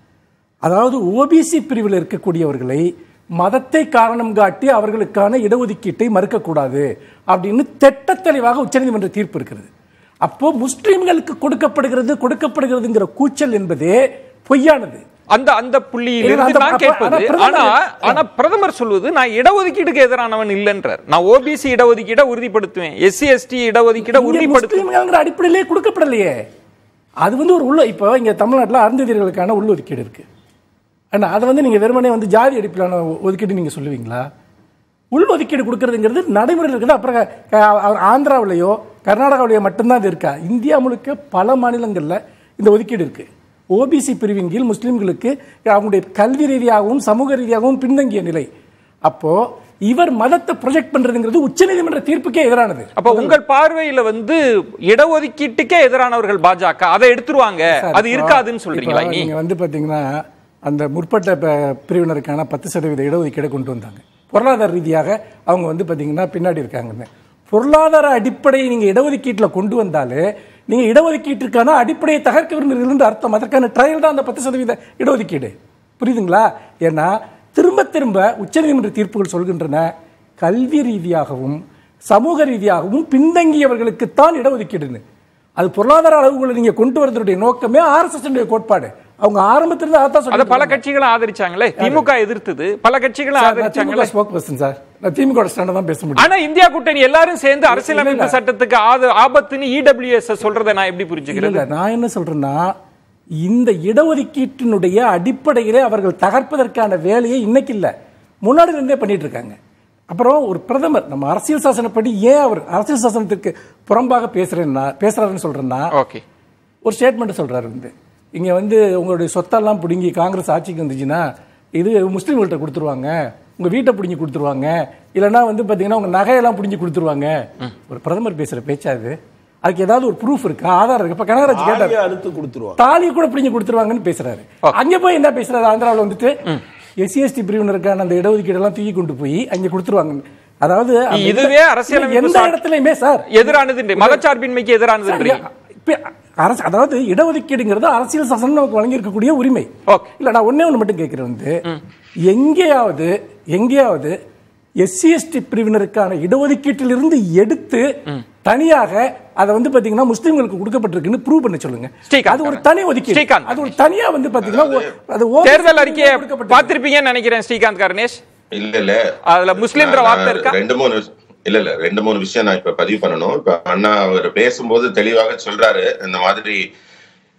[SPEAKER 7] அதாவது ஓபிசி பிரிவில் இருக்கக்கூடியவர்களை மதத்தை காரணம் காட்டி அவர்களுக்கான இடஒதுக்கீட்டை மறுக்கக்கூடாது அப்படின்னு திட்டத் தெளிவாக உச்சநீதிமன்ற தீர்ப்பு இருக்கிறது அப்போ முஸ்லிம்களுக்கு கொடுக்கப்படுகிறது கொடுக்கப்படுகிறதுங்கிற கூச்சல் என்பதே பொய்யானது
[SPEAKER 4] அந்த அந்த புள்ளியில்
[SPEAKER 7] இல்ல,
[SPEAKER 4] இருந்து
[SPEAKER 7] அந்த-
[SPEAKER 4] நான்
[SPEAKER 7] அப்ப-
[SPEAKER 4] கேட்பது
[SPEAKER 7] ஆனா பிரதமர்
[SPEAKER 4] ஆனா ஆனா பிரதமர் சொல்வது நான் இடஒதுக்கீடுக்கு எதிரானவன் இல்லைன்றார் நான் ஓபிசி இடஒதுக்கீடை உறுதிப்படுத்துவேன் எஸ்சி எஸ்டி இடஒதுக்கீடை
[SPEAKER 7] இங்க
[SPEAKER 4] உறுதிப்படுத்துவேன்
[SPEAKER 7] முஸ்லிம்கள்ங்கிற அடிப்படையிலே கொடுக்கப்படலையே அது வந்து ஒரு உள்ள இப்போ இங்க தமிழ்நாட்டில் அருந்ததியர்களுக்கான உள்ளொதுக்கீடு இருக்கு அண்ணா அதை வந்து நீங்க வெறுமனே வந்து ஜாதி அடிப்பிலான ஒதுக்கீடு நீங்க சொல்லுவீங்களா உள்ஒதுக்கீடு கொடுக்கறதுங்கிறது நடைமுறையில் இருக்குது அப்புறம் க- க- ஆந்திராவிலேயோ கர்நாடகாவிலேயோ மட்டும்தான் இது இருக்கா இந்தியா முழுக்க பல மாநிலங்களில் இந்த ஒதுக்கீடு இருக்கு ஓபிசி பிரிவின் கீழ் முஸ்லிம்களுக்கு அவங்களுடைய கல்வி ரீதியாகவும் சமூக ரீதியாகவும் பின்தங்கிய நிலை அப்போ இவர் மதத்தை ப்ரொஜெக்ட் பண்றதுங்கிறது உச்சநீதிமன்ற தீர்ப்புக்கே எதிரானது
[SPEAKER 4] அப்ப உங்கள் பார்வையில வந்து இடஒதுக்கீட்டுக்கே எதிரானவர்கள் பாஜக அதை எடுத்துருவாங்க
[SPEAKER 7] சார்,
[SPEAKER 4] அது
[SPEAKER 7] இப்போ-
[SPEAKER 4] இருக்காதுன்னு சொல்றீங்களா
[SPEAKER 7] இப்போ
[SPEAKER 4] நீ
[SPEAKER 7] நீங்க வந்து பாத்தீங்கன்னா அந்த முற்பட்ட ப- பிரிவினருக்கான பத்து சதவீத இடஒதுக்கீடை கொண்டு வந்தாங்க பொருளாதார ரீதியாக அவங்க வந்து பாத்தீங்கன்னா பின்னாடி இருக்காங்கன்னு பொருளாதார அடிப்படையை நீங்க இடஒதுக்கீட்டில் கொண்டு வந்தாலே நீங்க இடஒதுக்கீட்டிற்கான அடிப்படையை தகர்க்க விரும்புகிறீர்கள் அர்த்தம் அதற்கான ட்ரையல் தான் அந்த பத்து சதவீத இடஒதுக்கீடு புரியுதுங்களா ஏன்னா திரும்ப திரும்ப உச்சநீதிமன்ற தீர்ப்புகள் சொல்கின்றன கல்வி ரீதியாகவும் சமூக ரீதியாகவும் பின்தங்கியவர்களுக்குத்தான் இடஒதுக்கீடுன்னு அது பொருளாதார அளவுகளை நீங்க கொண்டு வரதுடைய நோக்கமே ஆர்எஸ்எஸ் கோட்பாடு அவங்க ஆரம்பத்திலிருந்து அதான்
[SPEAKER 4] அத
[SPEAKER 7] சொல்லிட்டு
[SPEAKER 4] பல
[SPEAKER 7] இருக்காங்க.
[SPEAKER 4] கட்சிகளும் ஆதரிச்சாங்களே திமுக எதிர்த்தது பல கட்சிகளும்
[SPEAKER 7] சார், நான்
[SPEAKER 4] ஆதரிச்சாங்களே
[SPEAKER 7] திமுக ஸ்போக் பர்சன் சார் நான் திமுக ஸ்டாண்ட தான் பேச முடியும்
[SPEAKER 4] ஆனா இந்தியா கூட்டணி எல்லாரும் சேர்ந்து அரசியலமைப்பு
[SPEAKER 7] இல்ல.
[SPEAKER 4] சட்டத்துக்கு ஆது- ஆபத்துன்னு இடபிள்யூஎஸ் சொல்றதை நான் எப்படி
[SPEAKER 7] இல்ல
[SPEAKER 4] புரிஞ்சுக்கிறது
[SPEAKER 7] இல்ல நான் என்ன சொல்றேன்னா இந்த இடஒதுக்கீட்டினுடைய அடிப்படையிலே அவர்கள் தகர்ப்பதற்கான வேலையை இன்னைக்கு இல்ல முன்னாடி இருந்தே பண்ணிட்டு இருக்காங்க அப்புறம் ஒரு பிரதமர் நம்ம அரசியல் சாசனப்படி ஏன் அவர் அரசியல் சாசனத்திற்கு புறம்பாக பேசுறேன்னா பேசுறாருன்னு சொல்றேன்னா
[SPEAKER 4] ஓகே
[SPEAKER 7] ஒரு ஸ்டேட்மெண்ட் சொல்றாரு வந்து இங்க வந்து உங்களுடைய சொத்தெல்லாம் பிடுங்கி காங்கிரஸ் ஆட்சிக்கு வந்துச்சுன்னா இது முஸ்லீம்கள்ட்ட கொடுத்துருவாங்க உங்க வீட்டை பிடுங்கி கொடுத்துருவாங்க இல்லைன்னா வந்து பாத்தீங்கன்னா உங்க நகையெல்லாம் பிடுங்கி கொடுத்துருவாங்க ஒரு பிரதமர் பேசுற பேச்சா இது அதுக்கு ஏதாவது ஒரு ப்ரூஃப் இருக்கா ஆதாரம் இருக்கு இப்ப கனகராஜ் கேட்டார்
[SPEAKER 5] ஆடியோ அழுத்து கொடுத்துருவாங்க
[SPEAKER 7] தாலி கூட பிடிங்கி கொடுத்துருவாங்கன்னு பேசுறாரு அங்க போய் என்ன பேசுறாரு ஆந்திராவில் வந்துட்டு எஸ்சி எஸ்டி பிரிவினருக்கான அந்த இடஒதுக்கீடு எல்லாம் தூக்கி கொண்டு போய் அங்க கொடுத்துருவாங்க அதாவது அந்த
[SPEAKER 4] இதுவே அரசியலமைப்பு
[SPEAKER 7] எந்த
[SPEAKER 4] சார்-
[SPEAKER 7] இடத்துலயுமே சார்
[SPEAKER 4] எதிரானது மதச்சார்பின்மைக்கு எதிரானது
[SPEAKER 7] இப்ப அரசு அதாவது இடஒதுக்கீடுங்கிறது அரசியல் சாசனம் நமக்கு வழங்கி இருக்கக்கூடிய உரிமை
[SPEAKER 4] Okay.
[SPEAKER 7] இல்ல நான் ஒண்ணே ஒண்ணு மட்டும் கேட்கிறேன் வந்து எங்கேயாவது எங்கேயாவது எஸ்சி எஸ்டி பிரிவினருக்கான இடஒதுக்கீட்டிலிருந்து எடுத்து தனியாக அதை வந்து பாத்தீங்கன்னா முஸ்லிம்களுக்கு கொடுக்கப்பட்டிருக்குன்னு ப்ரூவ் பண்ண சொல்லுங்க
[SPEAKER 4] ஸ்ரீகாந்த்
[SPEAKER 7] அது ஒரு தனி ஒதுக்கீடு
[SPEAKER 4] ஸ்ரீகாந்த்.
[SPEAKER 7] அது ஒரு தனியா வந்து பாத்தீங்கன்னா ஓ- அது OBC
[SPEAKER 4] தேர்தல் அறிக்கையை
[SPEAKER 7] கொடுக்கப்பட்டிருக்கு.
[SPEAKER 4] பார்த்திருப்பீங்கன்னு நினைக்கிறேன் ஸ்ரீகாந்த் கருணேஷ்
[SPEAKER 1] இல்ல இல்ல
[SPEAKER 4] அதுல முஸ்லிம்ன்ற
[SPEAKER 1] நான்
[SPEAKER 4] வார்த்தை இருக்கா
[SPEAKER 1] ரெண்டு மூணு விஷ- இல்ல இல்ல ரெண்டு மூணு விஷயம் நான் இப்ப பதிவு பண்ணணும் இப்ப அண்ணா அவர் பேசும்போது தெளிவாக சொல்றாரு இந்த மாதிரி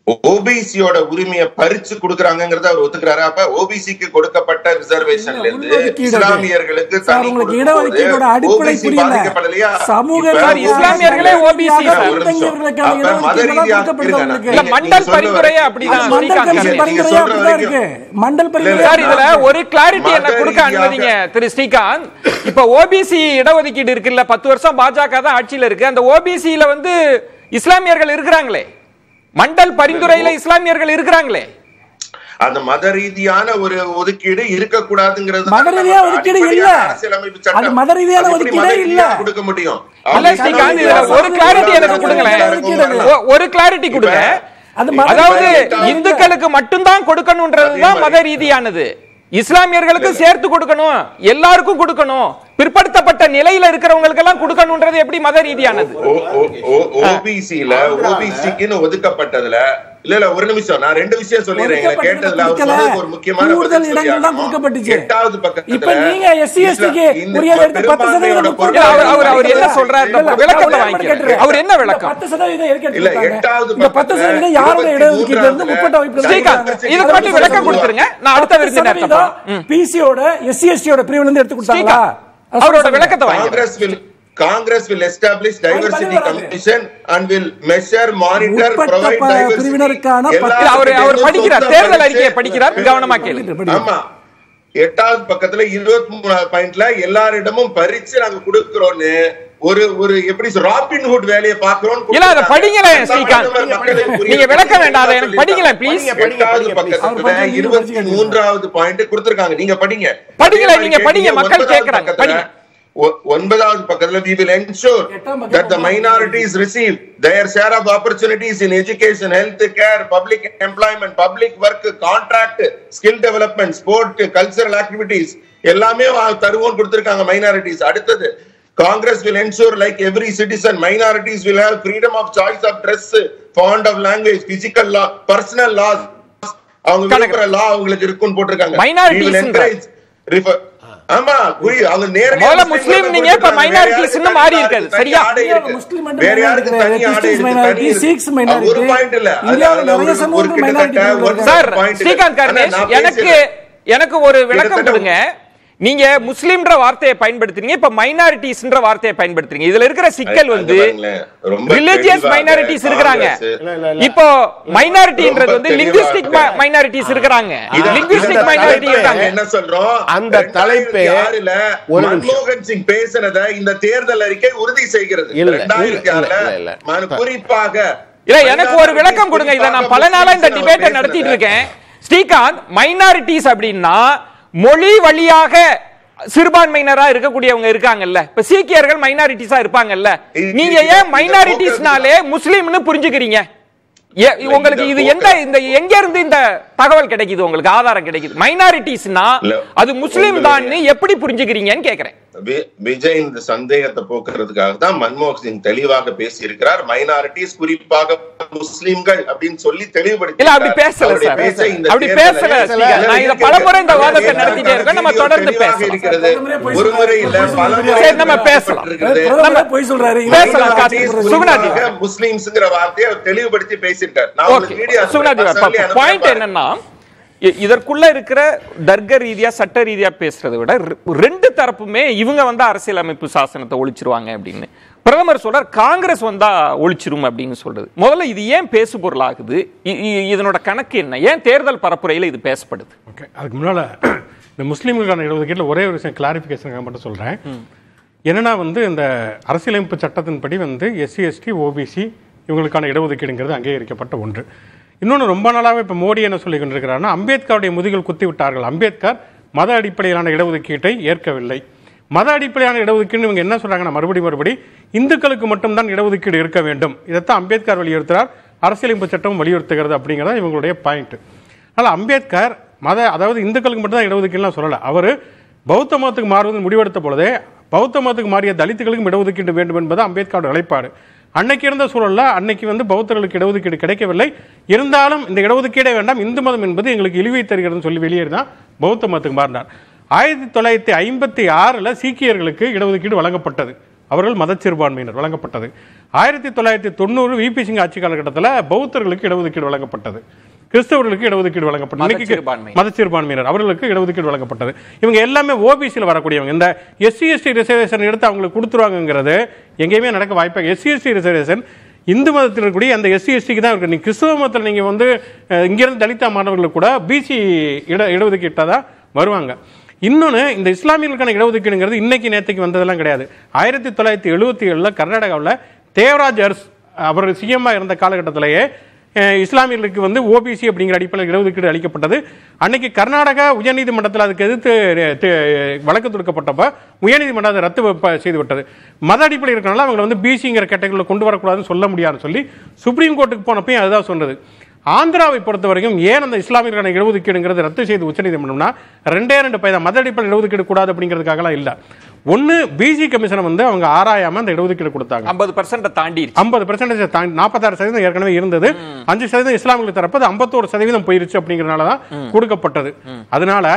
[SPEAKER 1] ஓபிசியோட உரிமையை பறிச்சு கொடுக்கறாங்கிறத அவர் ஒத்துக்கிறாரு அப்ப ஓபிசிக்கு கொடுக்கப்பட்ட ரிசர்வேஷன்ல இருந்து
[SPEAKER 7] உள்ஒதுக்கீடு அது.
[SPEAKER 1] இஸ்லாமியர்களுக்கு
[SPEAKER 7] சார்,
[SPEAKER 1] தனி
[SPEAKER 7] உங்களுக்கு
[SPEAKER 1] கொடுக்கும்போது
[SPEAKER 7] இடஒதுக்கீடோட அடிப்படை
[SPEAKER 1] OBC
[SPEAKER 7] புரியல.
[SPEAKER 1] பாதிக்கப்படலையா?
[SPEAKER 7] சமூக
[SPEAKER 1] இப்ப
[SPEAKER 4] சார், இஸ்லாமியர்களே OBC சார்.
[SPEAKER 1] ஒரு நிமிஷம்.
[SPEAKER 7] பின்தங்கியவர்களுக்கான
[SPEAKER 1] அப்ப மத
[SPEAKER 7] இடஒதுக்கீடு
[SPEAKER 1] ரீதியாக
[SPEAKER 7] கொடுக்கப்படுது
[SPEAKER 1] இருங்க,
[SPEAKER 7] உங்களுக்கு.
[SPEAKER 4] இல்ல
[SPEAKER 1] நீங்க-
[SPEAKER 4] மண்டல்
[SPEAKER 1] நீங்க சொல்ற
[SPEAKER 4] பரிந்துரையே
[SPEAKER 1] வரைக்கும்
[SPEAKER 4] அப்படிதான்
[SPEAKER 7] அது மண்டல்
[SPEAKER 4] ஸ்ரீகாந்த்
[SPEAKER 7] கமிஷன்
[SPEAKER 1] நீங்க
[SPEAKER 7] பரிந்துரையா
[SPEAKER 1] சொல்ற
[SPEAKER 7] அப்படிதான் இருக்கு
[SPEAKER 1] வரைக்கும்
[SPEAKER 7] மண்டல் பரிந்துரை
[SPEAKER 4] சார் இதுல ஒரு கிளாரிட்டி என்ன
[SPEAKER 1] மத
[SPEAKER 4] கொடுக்க
[SPEAKER 1] ரீதியாக-
[SPEAKER 4] அனுமதிங்க திரு ஸ்ரீகாந்த் இப்ப ஓபிசி இடஒதுக்கீடு இருக்குல்ல பத்து வருஷம் பாஜக தான் ஆட்சியில இருக்கு அந்த ஓபிசியில வந்து இஸ்லாமியர்கள் இருக்கிறாங்களே மண்டல் பரிந்துரையில இஸ்லாமியர்கள் இருக்கிறாங்களே
[SPEAKER 1] அந்த மத ரீதியான ஒரு ஒதுக்கீடு இருக்கக்கூடாதுங்கிறது
[SPEAKER 7] மத ரீதியான ஒதுக்கீடு இல்ல.
[SPEAKER 1] அரசியலமைப்பு சட்டம்
[SPEAKER 7] அது மத ரீதியான
[SPEAKER 1] அது எப்படி
[SPEAKER 7] ஒதுக்கீடே
[SPEAKER 1] மத
[SPEAKER 7] இல்ல.
[SPEAKER 1] ரீதியாக கொடுக்க முடியும்
[SPEAKER 4] அல்ல ஸ்ரீகாந்த் இதுல ஒரு கிளாரிட்டி எனக்கு கொடுங்களேன் ஒ- ஒரு கிளாரிட்டி கொடுங்க
[SPEAKER 7] அது மத
[SPEAKER 4] அதாவது
[SPEAKER 7] ரீதியாக இல்ல.
[SPEAKER 4] இந்துக்களுக்கு மட்டும்தான் கொடுக்கணும்ன்றதுதான் மத ரீதியானது இஸ்லாமியர்களுக்கு சேர்த்து கொடுக்கணும் எல்லாருக்கும் கொடுக்கணும் பிற்படுத்தப்பட்ட நிலையில இருக்கிறவங்களுக்கு எல்லாம் கொடுக்கணும்ன்றது எப்படி மத ரீதியானது
[SPEAKER 1] ஓபிசில ஓபிசிக்குன்னு ஒதுக்கப்பட்டதுல இல்ல இல்ல ஒரு நிமிஷம் நான் ரெண்டு விஷயம் சொல்லிடுறேன் எங்களை கேட்டதுல அவர்
[SPEAKER 7] கொடுக்கல.
[SPEAKER 1] சொன்னதுக்கு ஒரு முக்கியமான
[SPEAKER 7] கூடுதல்
[SPEAKER 1] பதில்
[SPEAKER 7] இடங்கள் தான்
[SPEAKER 1] சொல்லியாகணும்.
[SPEAKER 7] கொடுக்கப்பட்டுச்சு.
[SPEAKER 1] எட்டாவது பக்கத்துல
[SPEAKER 7] இப்ப நீங்க SC, ST க்கு
[SPEAKER 1] இந்த
[SPEAKER 7] உரிய எடுத்து பத்து சதவீதம்
[SPEAKER 1] பெரும்பான்மையோட
[SPEAKER 7] கொடுக்கல.
[SPEAKER 4] இல்ல, அவர் அவர் அவர் என்ன
[SPEAKER 7] இல்ல,
[SPEAKER 4] சொல்றாரு
[SPEAKER 7] இல்ல, இல்ல,
[SPEAKER 4] விளக்கத்தை
[SPEAKER 7] இல்ல,
[SPEAKER 4] வாங்கிக்கிறேன்
[SPEAKER 7] கேட்டுறேன்.
[SPEAKER 4] அவர் என்ன விளக்கம்
[SPEAKER 7] பத்து சதவீதம் எதுக்கு
[SPEAKER 1] இல்ல,
[SPEAKER 7] எடுத்துக்கிட்டாங்க?
[SPEAKER 1] எட்டாவது
[SPEAKER 7] இந்த பத்து
[SPEAKER 1] பக்கத்துல
[SPEAKER 7] சதவீதம் யாருடைய
[SPEAKER 1] இருபத்தி
[SPEAKER 7] இடஒதுக்கீட்டுல இருந்து
[SPEAKER 1] மூன்றாவது
[SPEAKER 7] முற்பட்ட வகுப்புல
[SPEAKER 4] ஸ்ரீகாந்த்
[SPEAKER 7] கொடுத்தாங்க?
[SPEAKER 4] இதுக்கு மட்டும் விளக்கம் கொடுத்துருங்க நான் அடுத்த விருந்தினர்கிட்ட போறேன் ம்.
[SPEAKER 7] பிசியோட எஸ்சி எஸ்டியோட பிரிவுல இருந்து எடுத்து கொடுத்தாங்களா
[SPEAKER 4] ஸ்ரீகாந்த் அவரோட விளக்கத்தை வாங்கிக்கிறேன்
[SPEAKER 1] Congress will Congress will establish diversity
[SPEAKER 7] பதில் வராது.
[SPEAKER 1] commission and will measure, monitor,
[SPEAKER 7] உட்பட்ட
[SPEAKER 1] provide
[SPEAKER 7] ப-
[SPEAKER 1] diversity.
[SPEAKER 7] பிரிவினருக்கான
[SPEAKER 1] எல்லா
[SPEAKER 7] பத்து-
[SPEAKER 4] இல்ல, அவரு- அவர்
[SPEAKER 1] சட்டத்தையும்
[SPEAKER 4] படிக்கிறார்.
[SPEAKER 1] சொந்த
[SPEAKER 4] தேர்தல்
[SPEAKER 1] படிச்சு-
[SPEAKER 4] அறிக்கையை படிக்கிறார். கவனமா கேளுங்க.
[SPEAKER 1] ஆமா எட்டாவது பக்கத்துல இருபத்தி மூணாவது பாயிண்ட்ல எல்லாரிடமும் பறிச்சு நாங்க கொடுக்கிறோம்னு ஒரு ஒரு எப்படி சொல்ற ராபின்ஹுட் வேலையை பாக்குறோம்
[SPEAKER 4] இல்ல, அதை படிங்களேன், ஸ்ரீகாந்த். நீங்க விளக்க வேண்டாம், அதை எனக்கு படிங்களேன், please.
[SPEAKER 1] எட்டாவது பக்கத்துல இருபத்தி மூன்றாவது பாயிண்ட் கொடுத்திருக்காங்க நீங்க படிங்க
[SPEAKER 4] படிங்களேன்,
[SPEAKER 1] அதே
[SPEAKER 4] நீங்க
[SPEAKER 1] மாதிரி
[SPEAKER 4] படிங்க,
[SPEAKER 1] கேட்டீங்க,
[SPEAKER 4] மக்கள்
[SPEAKER 1] ஒன்பதாவது
[SPEAKER 4] கேக்குறாங்க,
[SPEAKER 1] பக்கத்துல,
[SPEAKER 4] படிங்க.
[SPEAKER 1] ஒ- ஒன்பதாவது பக்கத்துல we will ensure
[SPEAKER 7] எட்டாம் பக்கம்
[SPEAKER 1] that the minorities receive their share of opportunities in education health care public employment public work contract skill development sport cultural activities எல்லாமே வா- தருவோம் கொடுத்திருக்காங்க minorities அடுத்தது Congress will ensure like every citizen minorities will have freedom of choice of dress fond of language physical law personal laws அவங்க
[SPEAKER 4] கணக்கு.
[SPEAKER 1] விரும்புற லா அவங்களுக்கு இருக்குன்னு போட்டிருக்காங்க
[SPEAKER 4] Minorities
[SPEAKER 1] We will encourage refer- ஆமா புரியுது அவங்க நேரடியா
[SPEAKER 4] முதல்ல
[SPEAKER 1] முஸ்லிம்களை
[SPEAKER 4] முஸ்லீம் நீங்க, இப்ப
[SPEAKER 1] போட்டிருக்காங்க. வேற
[SPEAKER 4] minorities
[SPEAKER 1] யாருக்கு
[SPEAKER 4] இன்னும் மாறி
[SPEAKER 1] தனி
[SPEAKER 4] இருக்காது,
[SPEAKER 1] ஆடை
[SPEAKER 4] சரியா?
[SPEAKER 1] இருக்கு.
[SPEAKER 7] முஸ்லிம் மட்டும்
[SPEAKER 1] வேற யாருக்கு
[SPEAKER 7] minority
[SPEAKER 1] தனி ஆடை
[SPEAKER 7] Christians
[SPEAKER 1] இருக்கு,
[SPEAKER 7] minority,
[SPEAKER 1] தனி இருக்கு.
[SPEAKER 7] Sikhs
[SPEAKER 1] அது
[SPEAKER 7] minority.
[SPEAKER 1] ஒரு பாயிண்ட் இல்ல அது
[SPEAKER 7] இந்தியாவுல
[SPEAKER 1] அதுல
[SPEAKER 7] நிறைய
[SPEAKER 1] ஒரு-
[SPEAKER 7] சமூகங்கள்
[SPEAKER 1] ஒரு கிட்டத்தட்ட
[SPEAKER 7] minority
[SPEAKER 1] ஒரு
[SPEAKER 4] சார்
[SPEAKER 1] point
[SPEAKER 4] ஸ்ரீகாந்த்
[SPEAKER 1] இருக்கு.
[SPEAKER 4] கருணேஷ்
[SPEAKER 1] ஆனா நான்
[SPEAKER 4] எனக்கு
[SPEAKER 1] பேசுறேன்.
[SPEAKER 4] எனக்கு ஒரு விளக்கம்
[SPEAKER 1] கிட்டத்தட்ட
[SPEAKER 4] கொடுங்க நீங்க முஸ்லிம்ன்ற வார்த்தையை பயன்படுத்துறீங்க இப்ப மைனாரிட்டிஸ்ன்ற வார்த்தையை பயன்படுத்துறீங்க இதுல இருக்கிற சிக்கல்
[SPEAKER 1] அது
[SPEAKER 4] வந்து
[SPEAKER 1] பாருங்களேன், ரொம்ப
[SPEAKER 4] ரிலிஜியஸ்
[SPEAKER 1] தெளிவாக
[SPEAKER 4] மைனாரிட்டிஸ் இருக்கிறாங்க
[SPEAKER 1] காங்கிரஸ்
[SPEAKER 5] இல்ல, இல்ல, இல்ல.
[SPEAKER 4] இப்போ மைனாரிட்டின்றது
[SPEAKER 1] ரொம்ப
[SPEAKER 4] வந்து
[SPEAKER 1] தெளிவாக
[SPEAKER 4] லிங்குவிஸ்டிக் மைனாரிட்டிஸ் இருக்கிறாங்க
[SPEAKER 1] இத-
[SPEAKER 4] லிங்குவிஸ்டிக்
[SPEAKER 1] இந்த
[SPEAKER 4] மைனாரிட்டி
[SPEAKER 1] தலைப்பை
[SPEAKER 4] இருக்காங்க
[SPEAKER 1] என்ன சொல்றோம்
[SPEAKER 5] அந்த தலைப்பை
[SPEAKER 1] 2006
[SPEAKER 5] ஒரு நிமிஷம்.
[SPEAKER 1] மன்மோகன் சிங் பேசினதை இந்த தேர்தல் அறிக்கை உறுதி செய்கிறது
[SPEAKER 5] இல்ல, இல்ல,
[SPEAKER 1] 2006
[SPEAKER 5] இல்ல, இல்ல.
[SPEAKER 1] மன- குறிப்பாக
[SPEAKER 4] இல்ல எனக்கு ஒரு விளக்கம் கொடுங்க இத நான் பல நாளா இந்த டிபேட்டை நடத்திட்டு இருக்கேன் ஸ்ரீகாந்த் மைனாரிட்டிஸ் அப்படின்னா மொழி வழியாக சிறுபான்மையினரா இருக்கக்கூடியவங்க இருக்காங்கல்ல இப்ப சீக்கியர்கள் மைனாரிட்டிஸா இருப்பாங்கல்ல
[SPEAKER 1] இது-
[SPEAKER 4] நீங்க
[SPEAKER 1] இது-
[SPEAKER 4] ஏன்
[SPEAKER 1] இந்த
[SPEAKER 4] மைனாரிட்டிஸ்னாலே முஸ்லீம்னு புரிஞ்சுக்கிறீங்க ஏ- உங்களுக்கு இது எந்த இந்த எங்க இருந்து இந்த தகவல் கிடைக்குது உங்களுக்கு ஆதாரம் கிடைக்குது மைனாரிட்டிஸ்னா
[SPEAKER 1] இல்ல,
[SPEAKER 4] அது முஸ்லீம்
[SPEAKER 1] உங்களுடைய-
[SPEAKER 4] தான் எப்படி புரிஞ்சுக்கிறீங்கன்னு கேக்குறேன்
[SPEAKER 1] வி- விஜய் இந்த சந்தேகத்தை போக்குறதுக்காக தான் மன்மோகன் சிங் தெளிவாக பேசி இருக்கிறார் மைனாரிட்டிஸ் குறிப்பாக முஸ்லிம்கள் அப்படின்னு சொல்லி தெளிவுபடுத்தி
[SPEAKER 4] இல்ல அப்படி பேசல
[SPEAKER 1] அவருடைய
[SPEAKER 4] சார்
[SPEAKER 1] பேச்சை இந்த
[SPEAKER 4] அப்படி
[SPEAKER 1] தேர்தல்
[SPEAKER 4] பேசல
[SPEAKER 1] அறிக்கையில்
[SPEAKER 4] ஸ்ரீகாந்த். நான் இத
[SPEAKER 1] இருக்கிறது.
[SPEAKER 4] பலமுறை இந்த வாதத்தை
[SPEAKER 1] எல்லா
[SPEAKER 4] நடத்திட்டே இருக்கேன் நம்ம
[SPEAKER 1] வீடியோ
[SPEAKER 4] தொடர்ந்து
[SPEAKER 1] தெளிவாக
[SPEAKER 4] பேசலாம்
[SPEAKER 1] இருக்கிறது ஒரு முறை இல்ல பல முறை
[SPEAKER 4] சரி, நம்ம பேசலாம்.
[SPEAKER 1] இருக்கிறது.
[SPEAKER 7] பிரதமரே பொய் சொல்றாரு
[SPEAKER 4] பேசலாம்,
[SPEAKER 1] Minorities
[SPEAKER 4] கார்த்திக். சுகுணாஜி.
[SPEAKER 1] குறிப்பாக முஸ்லிம்ஸ்ங்கிற வார்த்தையை அவர் தெளிவுபடுத்தி பேசியிருக்கார் நான்
[SPEAKER 4] ஓகே
[SPEAKER 1] உங்களுக்கு வீடியோ
[SPEAKER 4] சுகுணாஜி பாயிண்ட் என்னன்னா இ- இதற்குள்ள இருக்கிற தர்க்க ரீதியா சட்ட ரீதியா பேசுறதை விட ரெ- ரெண்டு தரப்புமே இவங்க வந்து அரசியலமைப்பு சாசனத்தை ஒழிச்சிருவாங்க அப்படின்னு பிரதமர் சொல்றார் காங்கிரஸ் வந்தா ஒழிச்சிரும் அப்படின்னு சொல்றது முதல்ல இது ஏன் பேசு பொருளாகுது இ- இ- இதனோட கணக்கு என்ன ஏன் தேர்தல் பரப்புரையில இது பேசப்படுது
[SPEAKER 8] ஓகே அதுக்கு முன்னால் இந்த முஸ்லீம்களுக்கான இடஒதுக்கீட்டில் ஒரே ஒரு விஷயம் கிளாரிஃபிகேஷனுக்காக மட்டும் சொல்கிறேன் என்னன்னா வந்து இந்த அரசியலமைப்பு சட்டத்தின்படி வந்து எஸ்சி எஸ்டி ஓபிசி இவங்களுக்கான இடஒதுக்கீடுங்கிறது அங்கீகரிக்கப்பட்ட ஒன்று இன்னொன்று ரொம்ப நாளாகவே இப்போ மோடி என்ன சொல்லி கொண்டிருக்கிறாருன்னா அம்பேத்கருடைய முதுகில் குத்தி விட்டார்கள் அம்பேத்கர் மத அடிப்படையிலான இடஒதுக்கீட்டை ஏற்கவில்லை மத அடிப்படையான இடஒதுக்கீடு இவங்க என்ன சொல்றாங்கன்னா மறுபடி மறுபடி இந்துக்களுக்கு மட்டும்தான் இடஒதுக்கீடு இருக்க வேண்டும் இதைத்தான் அம்பேத்கர் வலியுறுத்துறார் அரசியலமைப்பு சட்டம் வலியுறுத்துகிறது அப்படிங்கிறத இவங்களுடைய பாயிண்ட் அதனால் அம்பேத்கர் மத அதாவது இந்துக்களுக்கு மட்டும்தான் இடஒதுக்கீடுலாம் சொல்லலை அவர் பௌத்த மதத்துக்கு மாறுவது முடிவெடுத்த பொழுதே பௌத்த மதத்துக்கு மாறிய தலித்துகளுக்கும் இடஒதுக்கீடு வேண்டும் என்பது அம்பேத்கரோட நிலைப்பாடு அன்னைக்கு இருந்த சூழல்ல அன்னைக்கு வந்து பௌத்தர்களுக்கு இடஒதுக்கீடு கிடைக்கவில்லை இருந்தாலும் இந்த இடஒதுக்கீடே வேண்டாம் இந்து மதம் என்பது எங்களுக்கு இழிவை தருகிறதுன்னு சொல்லி வெளியேறி தான் பௌத்த மதத்துக்கு மாறினார் ஆயிரத்தி தொள்ளாயிரத்தி ஐம்பத்தி ஆறில் சீக்கியர்களுக்கு இடஒதுக்கீடு வழங்கப்பட்டது அவர்கள் மதச்சிறுபான்மையினர் வழங்கப்பட்டது ஆயிரத்தி தொள்ளாயிரத்தி தொண்ணூறு விபி சிங் ஆட்சி காலகட்டத்தில் பௌத்தர்களுக்கு இடஒதுக்கீடு வழங்கப்பட்டது கிறிஸ்தவர்களுக்கு இடஒதுக்கீடு வழங்கப்பட்டது இன்னைக்கு
[SPEAKER 4] மதச்சிறுபான்மையினர்.
[SPEAKER 8] மதச்சிறுபான்மையினர் அவர்களுக்கு இடஒதுக்கீடு வழங்கப்பட்டது இவங்க எல்லாமே ஓபிசியில் வரக்கூடியவங்க இந்த எஸ்சி எஸ்டி ரிசர்வேஷன் எடுத்து அவங்களுக்கு கொடுத்துருவாங்கங்கிறது எங்கேயுமே நடக்க வாய்ப்பு எஸ்சி எஸ்டி ரிசர்வேஷன் இந்து மதத்தில் இருக்கக்கூடிய அந்த எஸ்சி எஸ்டிக்கு தான் இருக்கு நீ கிறிஸ்தவ மதத்தில் நீங்கள் வந்து அஹ், இங்கிருந்து தலிதா மாணவர்களுக்கு கூட பிசி இட இடஒதுக்கீட்டாக தான் வருவாங்க இன்னொன்று இந்த இஸ்லாமியர்களுக்கான இடஒதுக்கீடுங்கிறது இன்னைக்கு நேற்றுக்கு வந்ததெல்லாம் கிடையாது ஆயிரத்தி தொள்ளாயிரத்தி எழுபத்தி ஏழில் கர்நாடகாவில் தேவராஜ் அர்ஸ் அவர் சிஎம்மாக இருந்த காலகட்டத்திலேயே அஹ், இஸ்லாமியர்களுக்கு வந்து ஓபிசி அப்படிங்கிற அடிப்படையில் இடஒதுக்கீடு அளிக்கப்பட்டது அன்னைக்கு கர்நாடகா உயர்நீதிமன்றத்தில் அதுக்கு எதிர்த்து அஹ், தி- வழக்கு தொடுக்கப்பட்டப்ப உயர்நீதிமன்றம் அதை ரத்து ப- செய்து விட்டது மத அடிப்படையில் இருக்கனால அவங்களை வந்து பிசிங்கிற கேட்டகரியில் கொண்டு வரக்கூடாதுன்னு சொல்ல முடியாதுன்னு சொல்லி சுப்ரீம் கோர்ட்டுக்கு போனப்பையும் அதுதான் சொன்னது ஆந்திராவை பொறுத்த வரைக்கும் ஏன் அந்த இஸ்லாமியர்களுக்கான இடஒதுக்கீடுங்கிறது ரத்து செய்து உச்சநீதிமன்றம்னா ரெண்டே ரெண்டு பையன் மத அடிப்படையில் இடஒதுக்கீடு கூடாது அப்படிங்கிறதுக்காகலாம் இல்லை ஒன்று பிசி கமிஷனை வந்து அவங்க ஆராயாம அந்த இடஒதுக்கீடு கொடுத்தாங்க
[SPEAKER 4] ஐம்பது பர்சன்ட் தாண்டி
[SPEAKER 8] ஐம்பது பர்சன்டேஜ் தாண்டி நாற்பத்தாறு சதவீதம் ஏற்கனவே இருந்தது அஞ்சு சதவீதம் இஸ்லாமியர்களுக்கு தரப்பது ஐம்பத்தோரு சதவீதம் போயிருச்சு அப்படிங்கறதுனால தான் கொடுக்கப்பட்டது அதனால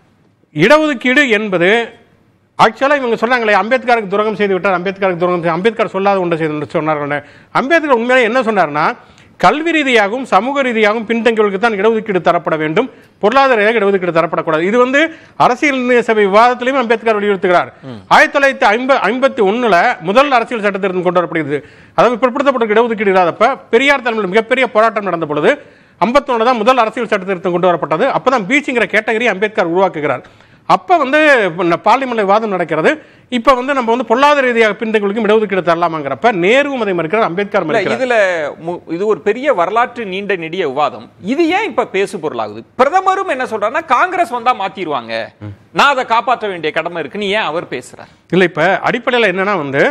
[SPEAKER 8] இடஒதுக்கீடு என்பது ஆக்சுவலா இவங்க சொன்னாங்களே அம்பேத்கருக்கு துரோகம் செய்து விட்டார் அம்பேத்கருக்கு துரோகம் செய்து அம்பேத்கர் சொல்லாத ஒன்றை செய்து சொன்னார்கள் அம்பேத்கர் உண்மையிலே என்ன சொன்னார்னா கல்வி ரீதியாகவும் சமூக ரீதியாகவும் பின்தங்கியவர்களுக்கு தான் இடஒதுக்கீடு தரப்பட வேண்டும் பொருளாதார ரீதியாக இடஒதுக்கீடு தரப்படக்கூடாது இது வந்து அரசியல் சபை விவாதத்திலையும் அம்பேத்கர் வலியுறுத்துகிறார் ஆயிரத்தி தொள்ளாயிரத்தி ஐம்ப ஐம்பத்தி ஒண்ணுல முதல் அரசியல் சட்டத்திருத்தம் கொண்டு வரப்படுகிறது அதாவது பிற்படுத்தப்பட்ட இடஒதுக்கீடு இல்லாதப்ப பெரியார் தலைமையில் மிகப்பெரிய போராட்டம் நடந்த பொழுது ஐம்பத்தொன்னு தான் முதல் அரசியல் சட்டத்திருத்தம் கொண்டு வரப்பட்டது அப்பதான் பிசிங்கிற கேட்டகரி அம்பேத்கர் உருவாக்குகிறார் அப்ப வந்து பார்லிமெண்ட்ல விவாதம் நடக்கிறது இப்ப வந்து நம்ம வந்து பொருளாதார ரீதியாக பின்தங்களுக்கும் இடஒதுக்கீடு தரலாமாங்கிறப்ப நேருவும் அதை மறுக்கிறார் அம்பேத்கர்
[SPEAKER 4] இல்ல,
[SPEAKER 8] மறுக்கிறார்
[SPEAKER 4] இதுல மு- இது ஒரு பெரிய வரலாற்று நீண்ட நெடிய விவாதம் இது ஏன் இப்ப பேசு பொருளாகுது பிரதமரும் என்ன சொல்றாருன்னா காங்கிரஸ் வந்தா மாத்திருவாங்க நான் அதை காப்பாற்ற வேண்டிய கடமை இருக்குன்னு ஏன் அவர் பேசுறார்
[SPEAKER 8] இல்லை இப்போ அடிப்படையில் என்னன்னா வந்து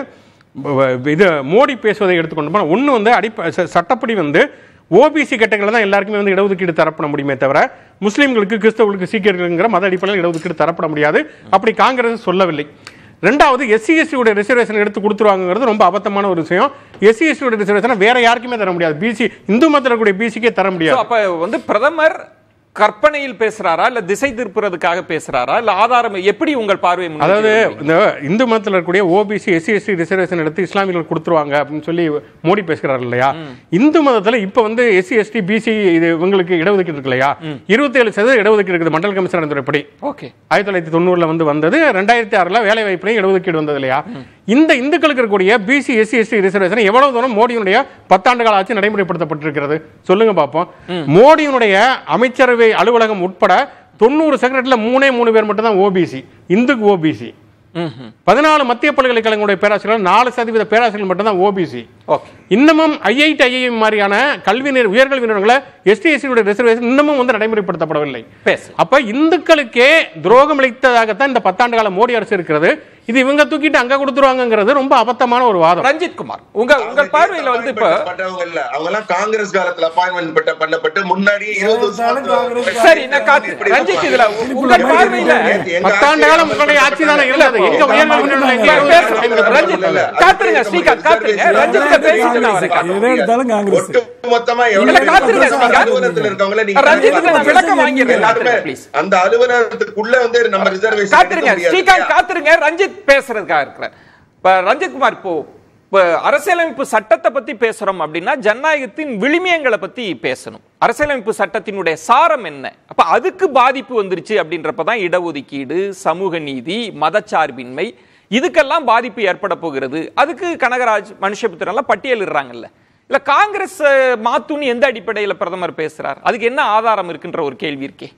[SPEAKER 8] வ- இது மோடி பேசுவதை எடுத்துக்கொண்டு போனால் ஒன்று வந்து அடிப்ப ச- சட்டப்படி வந்து ஓபிசி கேட்டகரியில் தான் எல்லாருக்குமே வந்து இடஒதுக்கீடு தரப்பட முடியுமே தவிர முஸ்லீம்களுக்கு கிறிஸ்தவர்களுக்கு சீக்கியர்களுங்கிற மத அடிப்படையில் இடஒதுக்கீடு தரப்பட முடியாது அப்படி காங்கிரஸ் சொல்லவில்லை ரெண்டாவது எஸ்சி எஸ்டியோட ரிசர்வேஷன் எடுத்து கொடுத்துருவாங்கிறது ரொம்ப அபத்தமான ஒரு விஷயம் எஸ்சி எஸ்டியோட ரிசர்வேஷனை வேற யாருக்குமே தர முடியாது பிசி இந்து மதத்தில் இருக்கக்கூடிய பிசிக்கே தர
[SPEAKER 4] So,
[SPEAKER 8] முடியாது
[SPEAKER 4] அப்ப வந்து பிரதமர் கற்பனையில் பேசுறாரா இல்ல திசை திருப்புறதுக்காக பேசுறாரா இல்ல ஆதாரம் எப்படி உங்கள் பார்வை முன்வைக்க
[SPEAKER 8] அதாவது
[SPEAKER 4] விரும்புறீங்க?
[SPEAKER 8] இந்த இந்து மதத்தில் இருக்கக்கூடிய ஓபிசி எஸ்சி எஸ்டி ரிசர்வேஷன் எடுத்து இஸ்லாமியர்கள் கொடுத்துருவாங்க அப்படின்னு சொல்லி மோடி பேசுகிறார் இல்லையா இந்து மதத்தில் இப்போ வந்து எஸ்சி எஸ்டி பிசி இது இவங்களுக்கு இடஒதுக்கீடு இருக்கு இல்லையா இருபத்தேழு சதவீதம் இடஒதுக்கீடு இருக்குது மண்டல் கமிஷனர் நடந்துறப்படி
[SPEAKER 4] ஓகே
[SPEAKER 8] ஆயிரத்தி தொள்ளாயிரத்தி தொண்ணூறுல வந்து வந்தது ரெண்டாயிரத்தி ஆறுல வேலை வாய்ப்புலையும் இடஒதுக்கீடு வந்தது இல்லையா இந்த இந்துக்களுக்கு இருக்கக்கூடிய பிசி எஸ்சி எஸ்டி ரிசர்வேஷன் எவ்வளவு தூரம் மோடியினுடைய பத்தாண்டு கால ஆட்சி நடைமுறைப்படுத்தப்பட்டிருக்கிறது சொல்லுங்க பார்ப்போம் மோடியினுடைய அமைச்சரவை அலுவலகம் உட்பட தொண்ணூறு செக்ரட்டரியில மூணே மூணு பேர் மட்டும் தான் ஓபிசி இந்துக்கு ஓபிசி பதினாலு மத்திய பல்கலைக்கழகங்களுடைய பேராசிரியர்கள் நாலு சதவீத பேராசிரியர்கள் மட்டும் தான் ஓபிசி
[SPEAKER 4] ஓகே
[SPEAKER 8] இன்னமும் ஐஐடி ஐஐஎம் மாதிரியான கல்வி நிறு- உயர்கல்வி நிறுவனங்களை எஸ்டி எஸ்சியுடைய ரிசர்வேஷன் இன்னமும் வந்து நடைமுறைப்படுத்தப்படவில்லை
[SPEAKER 4] பேசு
[SPEAKER 8] அப்ப இந்துக்களுக்கே துரோகம் அளித்ததாகத்தான் இந்த பத்தாண்டு கால மோடி அரசு இருக்கிறது இது இவங்க தூக்கிட்டு அங்க கொடுத்துருவாங்கங்கிறது ரொம்ப அபத்தமான ஒரு வாதம்
[SPEAKER 4] ரஞ்சித் குமார் உங்க உங்கள் பார்வையில வந்து இப்ப
[SPEAKER 1] பட்டவங்க இல்ல அவங்க எல்லாம் காங்கிரஸ் காலத்துல அப்பாயின்மெண்ட் பட்ட பண்ணப்பட்டு முன்னாடியே இருபது வருஷம்
[SPEAKER 4] சரி நான் காத்து ரஞ்சித் இதுல உ- உங்கள் பார்வையில
[SPEAKER 8] பத்தாண்டு காலம் உங்களுடைய ஆட்சி தானே இருந்தது எங்க உயர்கல்வி நிறுவனம் எங்க
[SPEAKER 4] பேசுறேன். ரஞ்சித் காத்துருங்க ஸ்ரீகாந்த் காத்துருங்க ரஞ்சித் பேசிட்டு நான் வரேன் காத்துருங்க.
[SPEAKER 7] எதை எடுத்தாலும் காங்கிரஸ்
[SPEAKER 1] ஒட்டு மொத்தமா
[SPEAKER 4] இல்ல, காத்திருங்க, ஸ்ரீகாந்த்.
[SPEAKER 1] அலுவலகத்துல இருக்கவங்கள நீங்க
[SPEAKER 4] ரஞ்சித்துக்கு நான் விளக்கம் வாங்கிடுறேன்
[SPEAKER 1] எல்லாருமே
[SPEAKER 4] காத்துருங்க, please.
[SPEAKER 1] அந்த அலுவலகத்துக்குள்ள வந்து நம்ம ரிசர்வேஷன்
[SPEAKER 4] காத்துருங்க ஸ்ரீகாந்த் காத்துருங்க ரஞ்சித் பேசுறதுக்காக இருக்கிறேன் இப்ப ரஞ்சித் குமார் இப்போ இப்ப அரசியலமைப்பு சட்டத்தை பத்தி பேசுறோம் அப்படின்னா ஜனநாயகத்தின் விளிமியங்களை பத்தி பேசணும் அரசியலமைப்பு சட்டத்தினுடைய சாரம் என்ன அப்ப அதுக்கு பாதிப்பு வந்துருச்சு அப்படின்றப்பதான் இடஒதுக்கீடு சமூக நீதி மதச்சார்பின்மை இதுக்கெல்லாம் பாதிப்பு ஏற்பட போகிறது அதுக்கு கனகராஜ் மனுஷபுத்திரன் எல்லாம் பட்டியலிடுறாங்கல்ல இல்ல காங்கிரஸ் அஹ், மாத்துன்னு எந்த அடிப்படையில பிரதமர் பேசுறார் அதுக்கு என்ன ஆதாரம் இருக்குன்ற ஒரு கேள்வி இருக்கே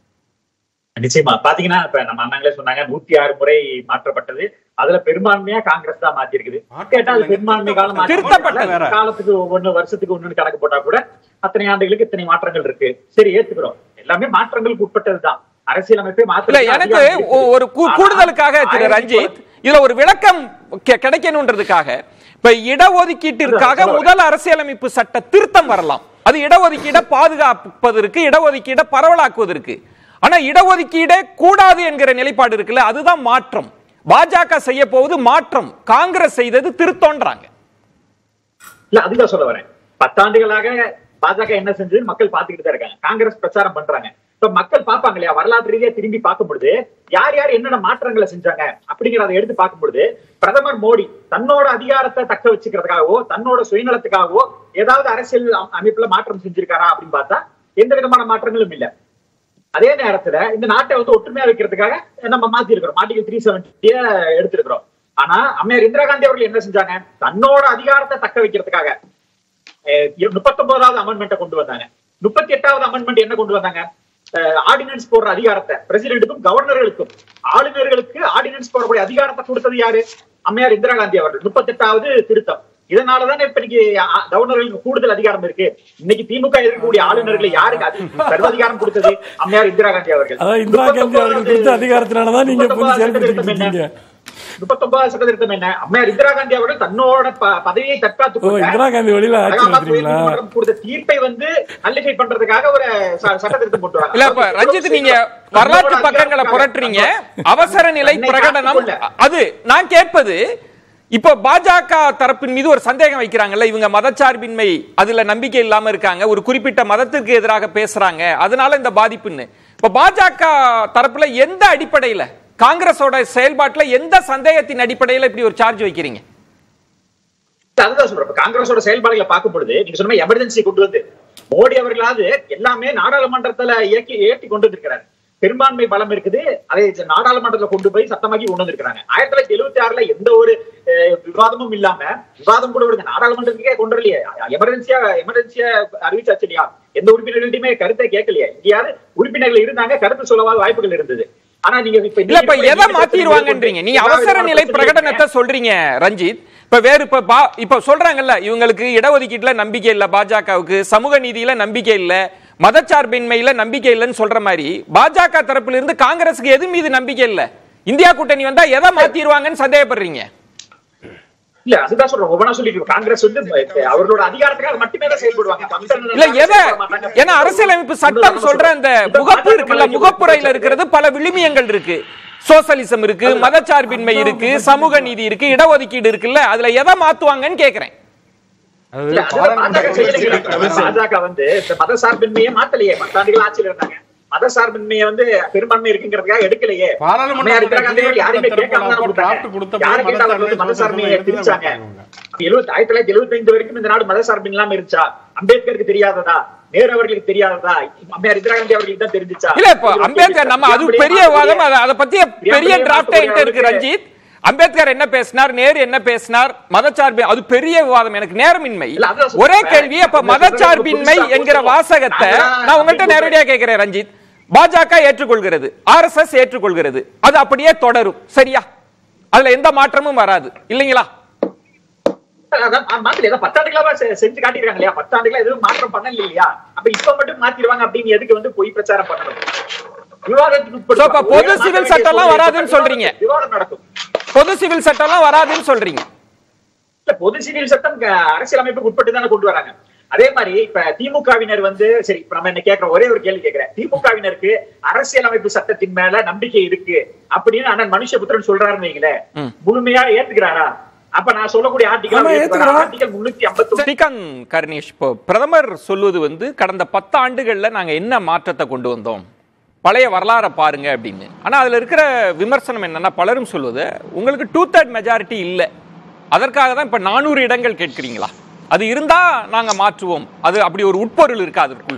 [SPEAKER 9] நிச்சயமா பாத்தீங்கன்னா இப்ப நம்ம அண்ணங்களே சொன்னாங்க நூத்தி ஆறு முறை மாற்றப்பட்டது அதுல பெரும்பான்மையா காங்கிரஸ் தான் மாத்தி இருக்குது கேட்டா அது பெரும்பான்மை காலம் மாற்றி
[SPEAKER 4] திருத்தப்பட்டது.
[SPEAKER 9] வேற. காலத்துக்கு ஒவ்வொன்னு வருஷத்துக்கு ஒண்ணு கணக்கு போட்டா கூட அத்தனை ஆண்டுகளுக்கு இத்தனை மாற்றங்கள் இருக்கு சரி ஏத்துக்கிறோம் எல்லாமே மாற்றங்களுக்கு உட்பட்டதுதான் அரசியலமைப்பே
[SPEAKER 4] இல்ல
[SPEAKER 9] மாற்ற
[SPEAKER 4] எனக்கு ஒ- ஒரு கூ- கூடுதலுக்காக திரு ரஞ்சித் இதுல ஒரு விளக்கம் கெ- கிடைக்கணுன்றதுக்காக இப்ப இடஒதுக்கீட்டிற்காக
[SPEAKER 9] சொல்ல வரேன்.
[SPEAKER 4] முதல் அரசியலமைப்பு சட்ட திருத்தம் வரலாம் அது இடஒதுக்கீட பாதுகாப்பதற்கு இடஒதுக்கீட பரவலாக்குவதற்கு ஆனா இடஒதுக்கீடே கூடாது என்கிற நிலைப்பாடு இருக்குல்ல அதுதான் மாற்றம் பாஜக செய்ய போவது மாற்றம் காங்கிரஸ் செய்தது திருத்தோன்றாங்க
[SPEAKER 9] இல்ல அதுதான் சொல்ல வரேன் பத்தாண்டுகளாக பாஜக என்ன செஞ்சது மக்கள் பாத்துக்கிட்டு தான் இருக்காங்க காங்கிரஸ் பிரச்சாரம் பண்றாங்க இப்ப மக்கள் பார்ப்பாங்க இல்லையா வரலாற்று ரீதியா திரும்பி பார்க்கும் பொழுது யார் யார் என்னென்ன மாற்றங்களை செஞ்சாங்க அப்படிங்கறத எடுத்து பார்க்கும் பொழுது பிரதமர் மோடி தன்னோட அதிகாரத்தை தக்க வச்சுக்கிறதுக்காகவோ தன்னோட சுயநலத்துக்காகவோ ஏதாவது அரசியல் அம்- அமைப்புல மாற்றம் செஞ்சிருக்காரா அப்படின்னு பார்த்தா எந்த விதமான மாற்றங்களும் இல்ல அதே நேரத்துல இந்த நாட்டை வந்து ஒற்றுமையா வைக்கிறதுக்காக நம்ம மாத்தி இருக்கிறோம் ஆர்டிகல் த்ரீ செவன்டிய எடுத்திருக்கிறோம் ஆனா அம்மையார் இந்திரா காந்தி அவர்கள் என்ன செஞ்சாங்க தன்னோட அதிகாரத்தை தக்க வைக்கிறதுக்காக முப்பத்தொன்பதாவது அமெண்ட்மெண்ட்டை கொண்டு வந்தாங்க முப்பத்தி எட்டாவது அமெண்ட்மெண்ட் என்ன கொண்டு வந்தாங்க ஆர்டினன்ஸ் போடுற அதிகாரத்தை பிரசிடென்ட்டுக்கும் கவர்னர்களுக்கும் ஆளுநர்களுக்கு ஆர்டினன்ஸ் போடக்கூடிய அதிகாரத்தை கொடுத்தது யாரு அம்மையார் இந்திரா காந்தி அவர்கள் முப்பத்தெட்டாவது திருத்தம் இதனாலதானே இப்ப இன்னைக்கு அ- கவர்னர்களுக்கு கூடுதல் அதிகாரம் இருக்கு இன்னைக்கு திமுக இருக்கக்கூடிய ஆளுநர்களை யாருக்கு அதி- சர்வாதிகாரம் கொடுத்தது அம்மையார் இந்திரா காந்தி அவர்கள்
[SPEAKER 7] அதாவது இந்திரா காந்தி அவர்கள் கொடுத்த அதிகாரத்தினாலதான் நீங்க இப்ப வந்து செயல்படுத்திட்டு இருக்கீங்க
[SPEAKER 9] முப்பத்தொன்பதாவது சட்ட திருத்தம் என்ன அம்மையார் இந்திரா காந்தி அவர்கள் தன்னோட ப- பதவியை தற்காத்துக்
[SPEAKER 7] ஓ
[SPEAKER 9] கொள்ள
[SPEAKER 7] இந்திரா காந்தி வழியில ஆட்சி
[SPEAKER 9] அலகாபாத்
[SPEAKER 7] நடத்துறீங்களா
[SPEAKER 9] உயர்நீதிமன்றம் கொடுத்த தீர்ப்பை வந்து நல்லிஃபை பண்றதுக்காக ஒரு ச- சட்ட திருத்தம் கொண்டு வராங்க
[SPEAKER 4] இல்ல இப்ப ரஞ்சித் நீங்க வரலாற்று பக்கங்களை புரட்டுறீங்க அவசர நிலை பிரகடனம் அது நான் கேட்பது இப்போ பாஜக தரப்பின் மீது ஒரு சந்தேகம் வைக்கிறாங்கல்ல இவங்க மதச்சார்பின்மை அதுல நம்பிக்கை இல்லாம இருக்காங்க ஒரு குறிப்பிட்ட மதத்திற்கு எதிராக பேசுறாங்க அதனால இந்த பாதிப்புன்னு இப்ப பாஜக தரப்புல எந்த அடிப்படையில காங்கிரஸோட செயல்பாட்டுல எந்த சந்தேகத்தின் அடிப்படையில இப்படி ஒரு சார்ஜ் வைக்கிறீங்க
[SPEAKER 9] அதுதான் சொல்றேன் இப்ப காங்கிரஸோட செயல்பாடுகளை பார்க்கும் பொழுது நீங்க சொன்ன எமர்ஜென்சி கொண்டு வந்து மோடி அவர்களாவது எல்லாமே நாடாளுமன்றத்துல இயக்கி ஏற்றி கொண்டு வந்திருக்கிறார் பெரும்பான்மை பலம் இருக்குது அதை நாடாளுமன்றத்துல கொண்டு போய் சத்தமாக்கி கொண்டு வந்திருக்கிறாங்க ஆயிரத்தி தொள்ளாயிரத்தி எழுபத்தி ஆறுல எந்த ஒரு அஹ், விவாதமும் இல்லாம விவாதம் கூட விடுங்க நாடாளுமன்றத்துக்கே கொண்டு வரலையே எமர்ஜென்சியா எமர்ஜென்சியா அறிவிச்சாச்சு இல்லையா எந்த உறுப்பினர்கள்ட்டையுமே கருத்தை கேட்கலையே இங்கேயாவது உறுப்பினர்கள் இருந்தாங்க கருத்து சொல்லவாத வாய்ப்புகள் இருந்தது ஆனா நீங்க இப்ப
[SPEAKER 4] இல்ல இப்ப எதை மாத்திடுவாங்கன்றீங்க நீங்க அவசர நிலை பிரகடனத்தை சொல்றீங்க ரஞ்சித் இப்ப வேறு இப்ப பா- இப்ப சொல்றாங்கல்ல இவங்களுக்கு இடஒதுக்கீட்டுல நம்பிக்கை இல்ல பாஜகவுக்கு சமூக நீதியில நம்பிக்கை இல்ல மதச்சார்பின்மையில நம்பிக்கை இல்லைன்னு சொல்ற மாதிரி பாஜக தரப்புல இருந்து காங்கிரஸுக்கு எது மீது நம்பிக்கை இல்ல இந்தியா கூட்டணி வந்தா எதை மாத்திடுவாங்கன்னு சந்தேகப்படுறீங்க
[SPEAKER 9] இல்ல அதுதான் சொல்றேன் ஒவ்வொன்றா சொல்லிட்டு காங்கிரஸ் வந்து இப்ப அவர்களோட அதிகாரத்துக்காக மட்டுமே தான் செயல்படுவாங்க மக்கள்
[SPEAKER 4] இல்ல எதை ஏன்னா அரசியலமைப்பு சட்டம் சொல்ற அந்த முகப்பு இருக்குல்ல முகப்புரையில இருக்கிறது பல விழுமியங்கள் இருக்கு சோசலிசம் இருக்கு மதச்சார்பின்மை இருக்கு சமூக நீதி இருக்கு இடஒதுக்கீடு இருக்குல்ல அதுல எதை மாத்துவாங்கன்னு கேக்குறேன்
[SPEAKER 9] இல்ல, அதுதான் பாஜக செய்யலையே. பாஜக வந்து இந்த மத சார்பின்மையை மாத்தலையே பத்தாண்டுகள் ஆட்சியில இருந்தாங்க மத சார்பின்மையை வந்து பெரும்பான்மை இருக்குங்கிறதுக்காக எடுக்கலையே
[SPEAKER 8] பாராளுமன்ற
[SPEAKER 9] அம்மையார் இந்திரா காந்தி
[SPEAKER 8] கூட்டத்திலேயே
[SPEAKER 9] யாருமே
[SPEAKER 8] கொடுத்த
[SPEAKER 9] கேட்காம தான்
[SPEAKER 8] draft
[SPEAKER 9] கொடுத்தாங்க.
[SPEAKER 8] கொடுத்த
[SPEAKER 9] யாரை
[SPEAKER 8] போது
[SPEAKER 9] கேட்டாலும் வந்து மத
[SPEAKER 8] மதச்சார்பின்மை
[SPEAKER 9] சார்பின்மையை
[SPEAKER 8] எடுத்து தான்
[SPEAKER 9] திரிச்சாங்க
[SPEAKER 8] கொடுத்தாங்க.
[SPEAKER 9] எழுபத்தி ஆயிரத்தி தொள்ளாயிரத்தி எழுபத்தி ஐந்து வரைக்கும் இந்த நாடு மத சார்பின் இல்லாம இருந்துச்சா அம்பேத்கருக்கு தெரியாததா நேரு அவர்களுக்கு தெரியாததா அம்மையார் இந்திரா காந்தி அவர்களுக்கு தான் தெரிஞ்சுச்சா
[SPEAKER 4] இல்ல இப்ப அம்பேத்கர் நம்ம அது பெரிய வாதம் அது- அதை பத்திய பெரிய டிராப்டே என்கிட்ட இருக்கு ரஞ்சித் அம்பேத்கர் என்ன பேசினார் நேரு என்ன பேசினார் மதச்சார்பு அது பெரிய விவாதம் எனக்கு நேரமின்மை
[SPEAKER 9] இல்ல, அதான் சொல்றேன்.
[SPEAKER 4] ஒரே கேள்வி அப்ப
[SPEAKER 9] நான்
[SPEAKER 4] மதச்சார்பின்மை
[SPEAKER 9] சொல்றேன்,
[SPEAKER 4] என்கிற
[SPEAKER 9] புதுசா
[SPEAKER 4] வாசகத்தை
[SPEAKER 9] நான்
[SPEAKER 4] நான் உங்கள்கிட்ட
[SPEAKER 9] அப்படி
[SPEAKER 4] நேரடியா கேட்கிறேன் ரஞ்சித் பாஜக ஏற்றுக்கொள்கிறது ஆர்எஸ்எஸ் ஏற்றுக்கொள்கிறது அது அப்படியே தொடரும் சரியா அதுல எந்த மாற்றமும் வராது இல்லைங்களா
[SPEAKER 9] அதான் மா- மாத்தல ஏதோ பத்தாண்டுகளா செ- செஞ்சு காட்டிருக்காங்க இல்லையா பத்தாண்டுகளா எதுவும் மாற்றம் பண்ணல இல்லையா அப்ப இப்ப மட்டும் மாத்திடுவாங்க அப்படின்னு எதுக்கு வந்து பொய் பிரச்சாரம் பண்ணணும் விவாதத்துக்கு
[SPEAKER 4] So, இப்ப
[SPEAKER 9] உட்படுத்தலாம்.
[SPEAKER 4] பொது
[SPEAKER 9] ஒரே
[SPEAKER 4] சிவில்
[SPEAKER 9] மாற்ற
[SPEAKER 4] சட்டம்லாம்
[SPEAKER 9] வேண்டிய
[SPEAKER 4] வராதுன்னு
[SPEAKER 9] சூழ்நிலை
[SPEAKER 4] சொல்றீங்க.
[SPEAKER 9] விவாதம் நடக்கும்
[SPEAKER 4] பொது சிவில் சட்டம்லாம் வராதுன்னு சொல்றீங்க
[SPEAKER 9] இல்ல பொது சிவில் சட்டம் க- அரசியலமைப்புக்கு உட்பட்டு தானே கொண்டு வராங்க அதே மாதிரி இப்ப திமுகவினர் வந்து சரி இப்ப நம்ம என்ன கேட்கிறோம் ஒரே ஒரு கேள்வி கேட்கிறேன் திமுகவினருக்கு அரசியலமைப்பு சட்டத்தின் மேல நம்பிக்கை இருக்கு அப்படின்னு அண்ணன் மனுஷபுத்திரன் சொல்றாருன்னு வைங்களேன் முழுமையா ஏத்துக்கிறாரா அப்ப நான் சொல்லக்கூடிய
[SPEAKER 7] ஆமா,
[SPEAKER 9] ஆர்டிகல்
[SPEAKER 7] ஏத்துக்கிறோம்.
[SPEAKER 9] ஆர்டிகல் முன்னூத்தி ஐம்பத்தி
[SPEAKER 4] ஸ்ரீகாந்த் கர்ணேஷ் இப்போ பிரதமர் சொல்வது வந்து கடந்த பத்து ஆண்டுகள்ல நாங்க என்ன மாற்றத்தை கொண்டு வந்தோம் பழைய வரலாறை பாருங்க அப்படின்னு ஆனா அதுல இருக்கிற விமர்சனம் என்னன்னா பலரும் சொல்வது உங்களுக்கு டூ தேர்ட் மெஜாரிட்டி இல்லை அதற்காக தான் இப்ப நானூறு இடங்கள் கேட்கிறீங்களா அது இருந்தா நாங்க மாற்றுவோம் அது அப்படி ஒரு உட்பொருள் இருக்கா அதற்குள்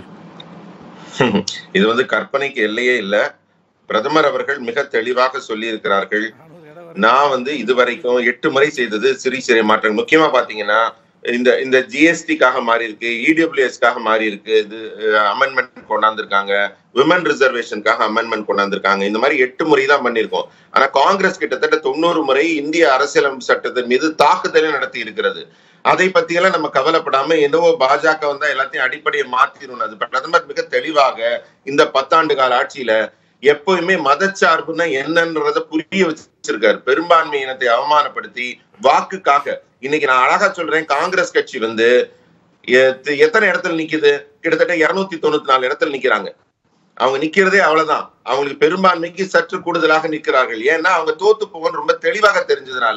[SPEAKER 1] இது வந்து கற்பனைக்கு எல்லையே இல்ல பிரதமர் அவர்கள் மிக தெளிவாக சொல்லி இருக்கிறார்கள் நான் வந்து இதுவரைக்கும் எட்டு முறை செய்தது சிறிய சிறிய மாற்றங்கள் முக்கியமா பாத்தீங்கன்னா இந்த இந்த ஜிஎஸ்டிக்காக மாறி இருக்கு இடபிள்யூஎஸ்க்காக மாறி இருக்கு இது அமெண்ட்மெண்ட் கொண்டாந்துருக்காங்க விமன் ரிசர்வேஷனுக்காக அமெண்ட்மெண்ட் கொண்டாந்துருக்காங்க இந்த மாதிரி எட்டு முறை தான் பண்ணியிருக்கோம் ஆனா காங்கிரஸ் கிட்டத்தட்ட தொண்ணூறு முறை இந்திய அரசியலமைப்பு சட்டத்தின் மீது தாக்குதலை நடத்தி இருக்கிறது அதை பத்தியெல்லாம் நம்ம கவலைப்படாம என்னவோ பாஜக வந்தா எல்லாத்தையும் அடிப்படையை மாத்திரும் அது பிரதமர் மிக தெளிவாக இந்த பத்தாண்டு கால ஆட்சியில எப்பவுமே மதச்சார்புன்னா என்னன்றத புரிய வச்சிருக்காரு பெரும்பான்மை இனத்தை அவமானப்படுத்தி வாக்குக்காக இன்னைக்கு நான் அழகா சொல்றேன் காங்கிரஸ் கட்சி வந்து எத்த- எத்தனை இடத்துல நிக்குது கிட்டத்தட்ட இருநூத்தி தொண்ணூத்தி நாலு இடத்துல நிக்கிறாங்க அவங்க நிக்கிறதே அவ்வளவுதான் அவங்களுக்கு பெரும்பான்மைக்கு சற்று கூடுதலாக நிக்கிறார்கள் ஏன்னா அவங்க தோத்து போவோன்னு ரொம்ப தெளிவாக தெரிஞ்சதுனால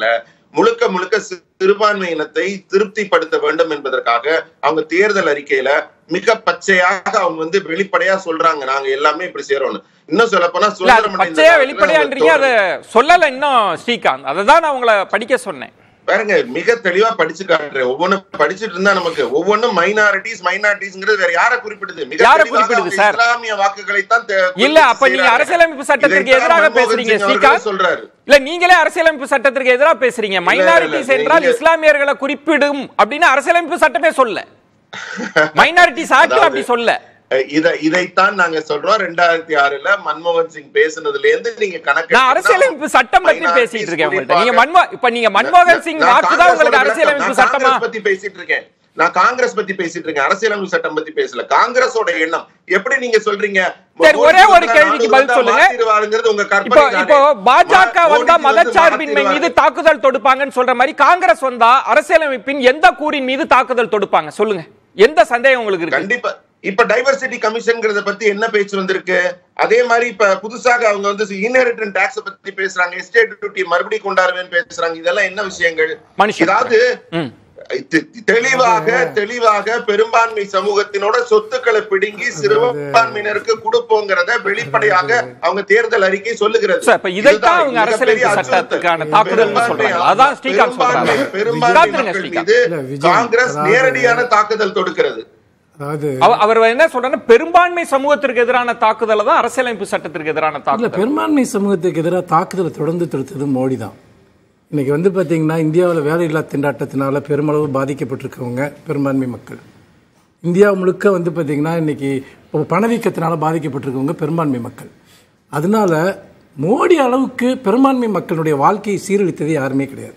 [SPEAKER 1] முழுக்க முழுக்க சிறுபான்மையினத்தை திருப்திப்படுத்த வேண்டும் என்பதற்காக அவங்க தேர்தல் அறிக்கையில மிக பச்சையாக அவங்க வந்து வெளிப்படையா சொல்றாங்க நாங்க எல்லாமே இப்படி செய்யறோம்னு இன்னும் சொல்ல போனா
[SPEAKER 4] இல்ல அது பச்சையா வெளிப்படையான்றீங்க அதை சொல்லல இன்னும் ஸ்ரீகாந்த் அதை தான் நான் உங்களை படிக்க சொன்னேன்
[SPEAKER 1] பாருங்க மிக தெளிவா படிச்சு காட்டுறேன் ஒவ்வொன்றும் படிச்சுட்டு இருந்தா நமக்கு ஒவ்வொன்றும் மைனாரிட்டிஸ் மைனாரிட்டிஸ்ங்கிறது வேற யாரை குறிப்பிடுது மிக
[SPEAKER 4] யாரை
[SPEAKER 1] தெளிவாக
[SPEAKER 4] குறிப்பிடுது
[SPEAKER 1] அவங்க
[SPEAKER 4] சார்?
[SPEAKER 1] இஸ்லாமிய வாக்குகளை தான் தே-
[SPEAKER 4] இல்ல அப்ப நீங்க
[SPEAKER 1] செய்றாங்க.
[SPEAKER 4] அரசியலமைப்பு சட்டத்திற்கு
[SPEAKER 1] இதைத்தான்
[SPEAKER 4] எதிராக
[SPEAKER 1] மன்மோகன்
[SPEAKER 4] பேசுறீங்க
[SPEAKER 1] சிங் அவர்கள்
[SPEAKER 4] ஸ்ரீகாந்த்
[SPEAKER 1] சொல்றாரு
[SPEAKER 4] இல்ல நீங்களே அரசியலமைப்பு சட்டத்திற்கு எதிராக பேசுறீங்க மைனாரிட்டிஸ்
[SPEAKER 1] இல்ல,
[SPEAKER 4] என்றால்
[SPEAKER 1] நீங்க-
[SPEAKER 4] இஸ்லாமியர்களை குறிப்பிடும் அப்படின்னு அரசியலமைப்பு சட்டமே சொல்ல மைனாரிட்டிஸ் ஆக்ட்
[SPEAKER 1] அதாவது-
[SPEAKER 4] அப்படி சொல்ல
[SPEAKER 1] அஹ் இத இதைத்தான் நாங்க சொல்றோம் ரெண்டாயிரத்தி ஆறுல மன்மோகன் சிங் பேசுனதுல இருந்து நீங்க கணக்கு
[SPEAKER 4] நான் அரசியலமைப்பு சட்டம் பத்தி
[SPEAKER 1] minorities
[SPEAKER 4] பேசிட்டு இருக்கேன் உங்கள்ட்ட நீங்க
[SPEAKER 1] குறிப்பாக-
[SPEAKER 4] மன்மோ இப்ப நீங்க மன்மோகன் சிங்
[SPEAKER 1] நான்
[SPEAKER 4] வாக்கு தான்
[SPEAKER 1] காங்கிரஸோட
[SPEAKER 4] உங்களுக்கு
[SPEAKER 1] விளக்கம்,
[SPEAKER 4] அரசியலமைப்பு
[SPEAKER 1] நான்
[SPEAKER 4] சட்டமா
[SPEAKER 1] காங்கிரஸ் பத்தி பேசிட்டு இருக்கேன் நான் காங்கிரஸ் பத்தி பேசிட்டு இருக்கேன் அரசியலமைப்பு சட்டம் பத்தி பேசல காங்கிரஸோட எண்ணம் எப்படி நீங்க சொல்றீங்க
[SPEAKER 4] சரி,
[SPEAKER 1] மோடி
[SPEAKER 4] ஒரே ஒரு
[SPEAKER 1] வந்தா
[SPEAKER 4] கேள்விக்கு
[SPEAKER 1] நானூறு
[SPEAKER 4] பதில்
[SPEAKER 1] வந்தா
[SPEAKER 4] சொல்லுங்க.
[SPEAKER 1] மாத்திடுவாருங்கிறது உங்க
[SPEAKER 4] இப்போ
[SPEAKER 1] கற்பனை தானே?
[SPEAKER 4] இப்போ பாஜக
[SPEAKER 1] மா-
[SPEAKER 4] வந்தா
[SPEAKER 1] மோடிஜி வந்து
[SPEAKER 4] மதச்சார்பின்மை மீது
[SPEAKER 1] மாத்திடுவாரு.
[SPEAKER 4] தாக்குதல் தொடுப்பாங்கன்னு சொல்ற மாதிரி காங்கிரஸ் வந்தா அரசியலமைப்பின் எந்த கூறின் மீது தாக்குதல் தொடுப்பாங்க சொல்லுங்க எந்த சந்தேகம் உங்களுக்கு இருக்கு
[SPEAKER 1] கண்டிப்பா இப்ப டைவர்சிட்டி கமிஷன்ங்கிறத பத்தி என்ன பேச்சு வந்திருக்கு அதே மாதிரி இப்ப புதுசாக அவங்க வந்து இன்ஹெரிட்டன் டாக்ஸ் பத்தி பேசுறாங்க எஸ்டேட் டியூட்டி மறுபடியும் கொண்டாடுவேன்னு பேசுறாங்க இதெல்லாம் என்ன விஷயங்கள்
[SPEAKER 4] மனுஷன்.
[SPEAKER 1] இதாவது
[SPEAKER 4] ம்.
[SPEAKER 1] தெ- தெளிவாக தெளிவாக பெரும்பான்மை சமூகத்தினோட சொத்துக்களை பிடுங்கி சிறுபான்மையினருக்கு கொடுப்போங்கிறத வெளிப்படையாக அவங்க தேர்தல் அறிக்கை சொல்லுகிறது
[SPEAKER 4] சார், இப்ப இதைத்தான்
[SPEAKER 1] இதுதான்
[SPEAKER 4] அவங்க
[SPEAKER 1] மிகப்பெரிய
[SPEAKER 4] அரசியலமைப்பு
[SPEAKER 1] அச்சுறுத்தல்.
[SPEAKER 4] சட்டத்துக்கான தாக்குதல்னு
[SPEAKER 1] பெரும்பான்மை
[SPEAKER 4] சொல்றாங்க. அதான் ஸ்ரீகாந்த் சொல்றாரு.
[SPEAKER 1] பெரும்பான்மை- பெரும்பான்மை
[SPEAKER 4] காத்துருங்க
[SPEAKER 1] மக்கள்
[SPEAKER 4] ஸ்ரீகாந்த்.
[SPEAKER 1] மீது
[SPEAKER 7] இல்ல, விஜய்,
[SPEAKER 1] காங்கிரஸ்
[SPEAKER 7] அதாவது-
[SPEAKER 1] நேரடியான தாக்குதல் தொடுக்கிறது
[SPEAKER 7] அதாவது
[SPEAKER 4] அவ- அவர் என்ன சொல்றாருன்னா பெரும்பான்மை சமூகத்திற்கு எதிரான தாக்குதலை தான் அரசியலமைப்பு சட்டத்திற்கு எதிரான
[SPEAKER 7] இல்ல
[SPEAKER 4] தாக்குதல்
[SPEAKER 7] பெரும்பான்மை சமூகத்துக்கு எதிராக தாக்குதலை தொடர்ந்து தொடுத்தது மோடி தான் இன்னைக்கு வந்து பார்த்தீங்கன்னா இந்தியாவில் வேலையில்லா திண்டாட்டத்தினால பெருமளவு பாதிக்கப்பட்டிருக்கவங்க பெரும்பான்மை மக்கள் இந்தியா முழுக்க வந்து பார்த்தீங்கன்னா இன்னைக்கு இப்போ பணவீக்கத்தினால பாதிக்கப்பட்டிருக்கவங்க பெரும்பான்மை மக்கள் அதனால மோடி அளவுக்கு பெரும்பான்மை மக்களுடைய வாழ்க்கையை சீரழித்தது யாருமே கிடையாது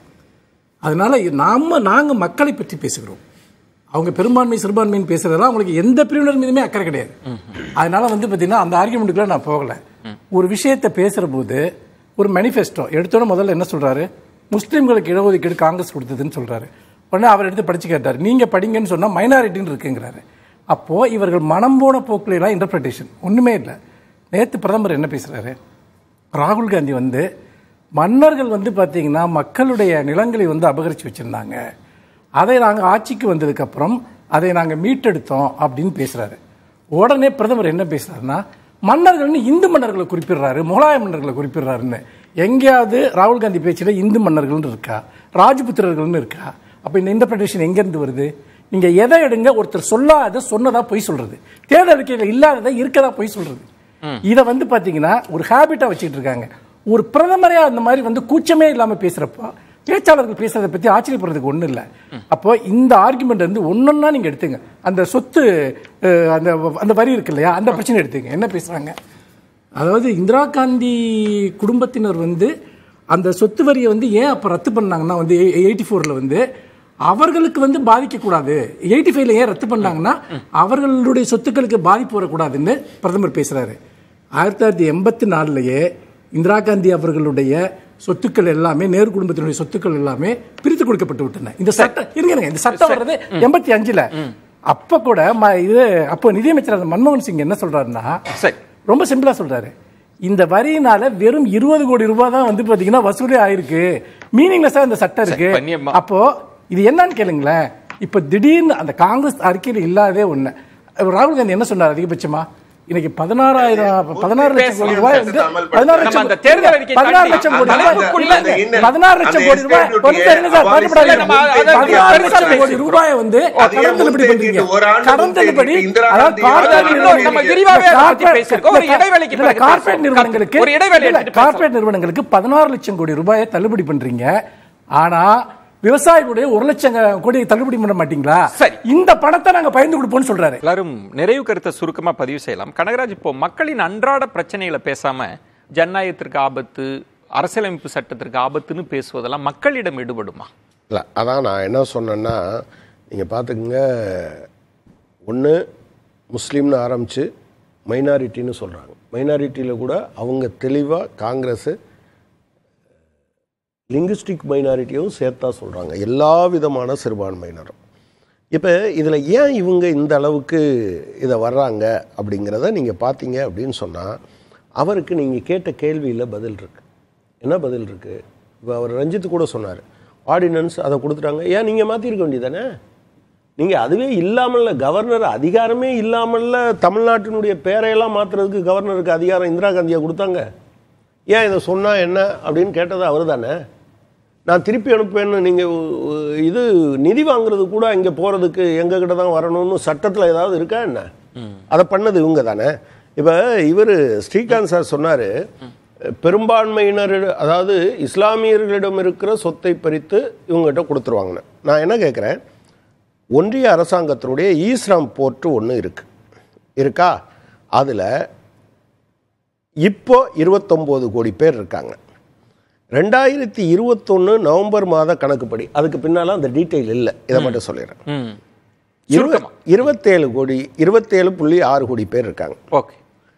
[SPEAKER 7] அதனால நாம நாங்க மக்களை பற்றி பேசுகிறோம் அவங்க பெரும்பான்மை சிறுபான்மைன்னு பேசுறதெல்லாம் அவங்களுக்கு எந்த பிரிவினர் மீதுமே அக்கறை கிடையாது அதனால வந்து பார்த்தீங்கன்னா அந்த ஆர்குமெண்ட்டுக்குள்ள நான் போகல ஒரு விஷயத்தை பேசுற போது ஒரு மேனிஃபெஸ்டோ எடுத்தோட முதல்ல என்ன சொல்றாரு முஸ்லீம்களுக்கு இடஒதுக்கீடு காங்கிரஸ் கொடுத்ததுன்னு சொல்றாரு உடனே அவர் எடுத்து படிச்சு கேட்டார் நீங்க படிங்கன்னு சொன்னா மைனாரிட்டின்னு இருக்குங்கிறாரு அப்போ இவர்கள் மனம் போன போக்குல எல்லாம் இன்டர்பிரேஷன் ஒண்ணுமே இல்லை நேத்து பிரதமர் என்ன பேசுறாரு ராகுல் காந்தி வந்து மன்னர்கள் வந்து பார்த்தீங்கன்னா மக்களுடைய நிலங்களை வந்து அபகரித்து வச்சுருந்தாங்க அதை நாங்கள் ஆட்சிக்கு வந்ததுக்கப்புறம் அதை நாங்கள் மீட்டெடுத்தோம் அப்படின்னு பேசுகிறாரு உடனே பிரதமர் என்ன பேசுறாருன்னா மன்னர்கள்னு இந்து மன்னர்களை குறிப்பிடுறாரு முகலாய மன்னர்களை குறிப்பிடுறாருன்னு எங்கேயாவது ராகுல் காந்தி பேச்சில் இந்து மன்னர்கள்னு இருக்கா ராஜபுத்திரர்கள்னு இருக்கா அப்போ இந்த இன்டர்பிரேஷன் எங்கேருந்து வருது நீங்க எதை எடுங்க ஒருத்தர் சொல்லாத சொன்னதா பொய் சொல்றது தேர்தல் அறிக்கையில் இல்லாததை இருக்கதா பொய் சொல்றது இதை வந்து பாத்தீங்கன்னா ஒரு ஹேபிட்டா வச்சுட்டு இருக்காங்க ஒரு பிரதமரே அந்த மாதிரி வந்து கூச்சமே இல்லாம பேசுறப்போ பேச்சாளர்கள் பேசுறதை பத்தி ஆச்சரியப்படுறதுக்கு ஒண்ணும் இல்ல அப்போ இந்த ஆர்குமெண்ட் வந்து ஒன்னொன்னா நீங்க எடுத்துங்க அந்த சொத்து அஹ், அந்த அந்த வரி இருக்கு இல்லையா அந்த பிரச்சனை எடுத்துங்க என்ன பேசுறாங்க அதாவது இந்திரா காந்தி குடும்பத்தினர் வந்து அந்த சொத்து வரியை வந்து ஏன் அப்போ ரத்து பண்ணாங்கன்னா வந்து எயிட்டி ஃபோரில் வந்து அவர்களுக்கு வந்து பாதிக்கக்கூடாது எயிட்டி ஃபைவ்ல ஏன் ரத்து பண்ணாங்கன்னா அவர்களுடைய சொத்துக்களுக்கு பாதிப்பு வரக்கூடாதுன்னு பிரதமர் பேசுறாரு ஆயிரத்தி தொள்ளாயிரத்தி எண்பத்தி நாலுலயே இந்திரா காந்தி அவர்களுடைய சொத்துக்கள் எல்லாமே நேரு குடும்பத்தினுடைய சொத்துக்கள் எல்லாமே பிரித்து கொடுக்கப்பட்டு விட்டன இந்த சட்டம் இருங்க இருங்க, இந்த சட்டம் வர்றது எண்பத்தி அஞ்சுல அப்ப கூட ம- இது அப்போ நிதியமைச்சர் மன்மோகன் சிங் என்ன சொல்றாருன்னா
[SPEAKER 4] சரி
[SPEAKER 7] ரொம்ப சிம்பிளா சொல்றாரு இந்த வரியினால வெறும் இருபது கோடி ரூபாய் தான் வந்து பாத்தீங்கன்னா வசூலே ஆயிருக்கு மீனிங்லெஸ்ஸா இந்த சட்டம் இருக்கு
[SPEAKER 4] சரி, பண்ணியம்மா.
[SPEAKER 7] அப்போ இது என்னன்னு கேளுங்களேன் இப்ப திடீர்னு அந்த காங்கிரஸ் அறிக்கையில் இல்லாதே ஒண்ணு ராகுல் காந்தி என்ன சொன்னார் அதிகபட்சமா இன்னைக்கு பதினாறாயிரம் பதினாறு லட்சம் கோடி ரூபாய் வந்து பதினாறு
[SPEAKER 4] நம்ம
[SPEAKER 7] லட்சம்
[SPEAKER 4] அந்த தேர்தல் அறிக்கை
[SPEAKER 7] பதினாறு
[SPEAKER 4] தாண்டி
[SPEAKER 7] லட்சம் கோடி
[SPEAKER 4] அந்த
[SPEAKER 7] ரூபாய்
[SPEAKER 4] அளவுக்குள்ள
[SPEAKER 7] இல்ல,
[SPEAKER 1] அந்த
[SPEAKER 7] பதினாறு லட்சம் கோடி ரூபாய்
[SPEAKER 1] estate
[SPEAKER 7] கொஞ்சம்
[SPEAKER 1] duty
[SPEAKER 7] இருங்க சார்,
[SPEAKER 1] அவார்டு
[SPEAKER 7] பயப்படாதீங்க.
[SPEAKER 4] நம்ம அதை
[SPEAKER 7] பதினாறு லட்சம்
[SPEAKER 4] பேசுறோம்.
[SPEAKER 7] கோடி ரூபாய் வந்து
[SPEAKER 1] அது ஏன்
[SPEAKER 7] கடந்ததுபடி
[SPEAKER 1] முன்தேதிக்கு
[SPEAKER 7] பண்றீங்க
[SPEAKER 1] ஒரு ஆண்டு
[SPEAKER 7] கடந்ததுபடி
[SPEAKER 1] முன்தேதிக்கு இந்திரா
[SPEAKER 7] அதாவது
[SPEAKER 1] காந்தி
[SPEAKER 7] கார்ப்பரேட்
[SPEAKER 1] அவர்கள்
[SPEAKER 7] நிறுவனங்கள்
[SPEAKER 4] நம்ம
[SPEAKER 1] நீங்க-
[SPEAKER 4] விரிவாவே அதை பத்தி
[SPEAKER 7] கார்ப்பரேட்
[SPEAKER 4] பேசியிருக்கோம். ஒரு இடைவேளைக்கு
[SPEAKER 7] இல்ல,
[SPEAKER 4] பிறகு
[SPEAKER 7] கார்ப்பரேட்
[SPEAKER 4] பேசுவோம்.
[SPEAKER 7] நிறுவனங்களுக்கு
[SPEAKER 4] ஒரு இடைவேளை
[SPEAKER 7] இல்ல,
[SPEAKER 4] எடுத்துட்டு
[SPEAKER 7] கார்ப்பரேட் நிறுவனங்களுக்கு பதினாறு லட்சம் கோடி ரூபாயை தள்ளுபடி பண்றீங்க ஆனா விவசாயிகளுடைய ஒரு லட்சம் கோடியை தள்ளுபடி பண்ண மாட்டீங்களா
[SPEAKER 4] சரி.
[SPEAKER 7] இந்த பணத்தை நாங்க பயந்து கொடுப்போம்னு சொல்றாரு
[SPEAKER 4] எல்லாரும் நிறைவு கருத்தை சுருக்கமா பதிவு செய்யலாம் கனகராஜ் இப்போ மக்களின் அன்றாட பிரச்சனைகளை பேசாம ஜனநாயகத்திற்கு ஆபத்து அரசியலமைப்பு சட்டத்திற்கு ஆபத்துன்னு பேசுவதெல்லாம் மக்களிடம் ஈடுபடுமா
[SPEAKER 5] இல்லை அதான் நான் என்ன சொன்னேன்னா நீங்கள் பார்த்துக்குங்க ஒன்று முஸ்லீம்னு ஆரம்பித்து மைனாரிட்டின்னு சொல்கிறாங்க மைனாரிட்டியில் கூட அவங்க தெளிவாக காங்கிரஸ் லிங்குஸ்டிக் மைனாரிட்டியும் சேர்த்தா சொல்கிறாங்க எல்லா விதமான சிறுபான்மையினரும் இப்போ இதில் ஏன் இவங்க இந்த அளவுக்கு இதை வர்றாங்க அப்படிங்கிறத நீங்கள் பார்த்தீங்க அப்படின்னு சொன்னால் அவருக்கு நீங்கள் கேட்ட கேள்வியில் பதில் இருக்கு என்ன பதில் இருக்கு இப்போ அவர் ரஞ்சித் கூட சொன்னார் ஆர்டினன்ஸ் அதை கொடுத்துட்டாங்க ஏன் நீங்கள் மாற்றிருக்க வேண்டியதானே நீங்கள் அதுவே இல்லாமல்ல கவர்னர் அதிகாரமே இல்லாமல்ல தமிழ்நாட்டினுடைய பேரையெல்லாம் மாற்றுறதுக்கு கவர்னருக்கு அதிகாரம் இந்திரா காந்தியா கொடுத்தாங்க ஏன் இதை சொன்னால் என்ன அப்படின்னு கேட்டது அவர் தானே நான் திருப்பி அனுப்புவேன்னு நீங்கள் இது நிதி வாங்குறது கூட இங்கே போகிறதுக்கு எங்ககிட்ட தான் வரணும்னு சட்டத்தில் ஏதாவது இருக்கா என்ன அதை பண்ணது இவங்க தானே இப்போ இவர் ஸ்ரீகாந்த் சார் சொன்னார் பெரும்பான்மையினர் அதாவது இஸ்லாமியர்களிடம் இருக்கிற சொத்தை பறித்து இவங்ககிட்ட கொடுத்துருவாங்கன்னு நான் என்ன கேட்குறேன் ஒன்றிய அரசாங்கத்தினுடைய ஈஸ்ராம் போர்ட்டு ஒன்று இருக்கு இருக்கா அதில் இப்போ இருபத்தொம்போது கோடி பேர் இருக்காங்க ரெண்டாயிரத்தி இருபத்தொன்று நவம்பர் மாத கணக்குப்படி அதுக்கு பின்னால அந்த டீட்டெயில் இல்லை இதை மட்டும் சொல்லிடுறேன்
[SPEAKER 4] ம்
[SPEAKER 5] இருப இருபத்தேழு கோடி இருபத்தேழு புள்ளி ஆறு கோடி பேர் இருக்காங்க
[SPEAKER 4] ஓகே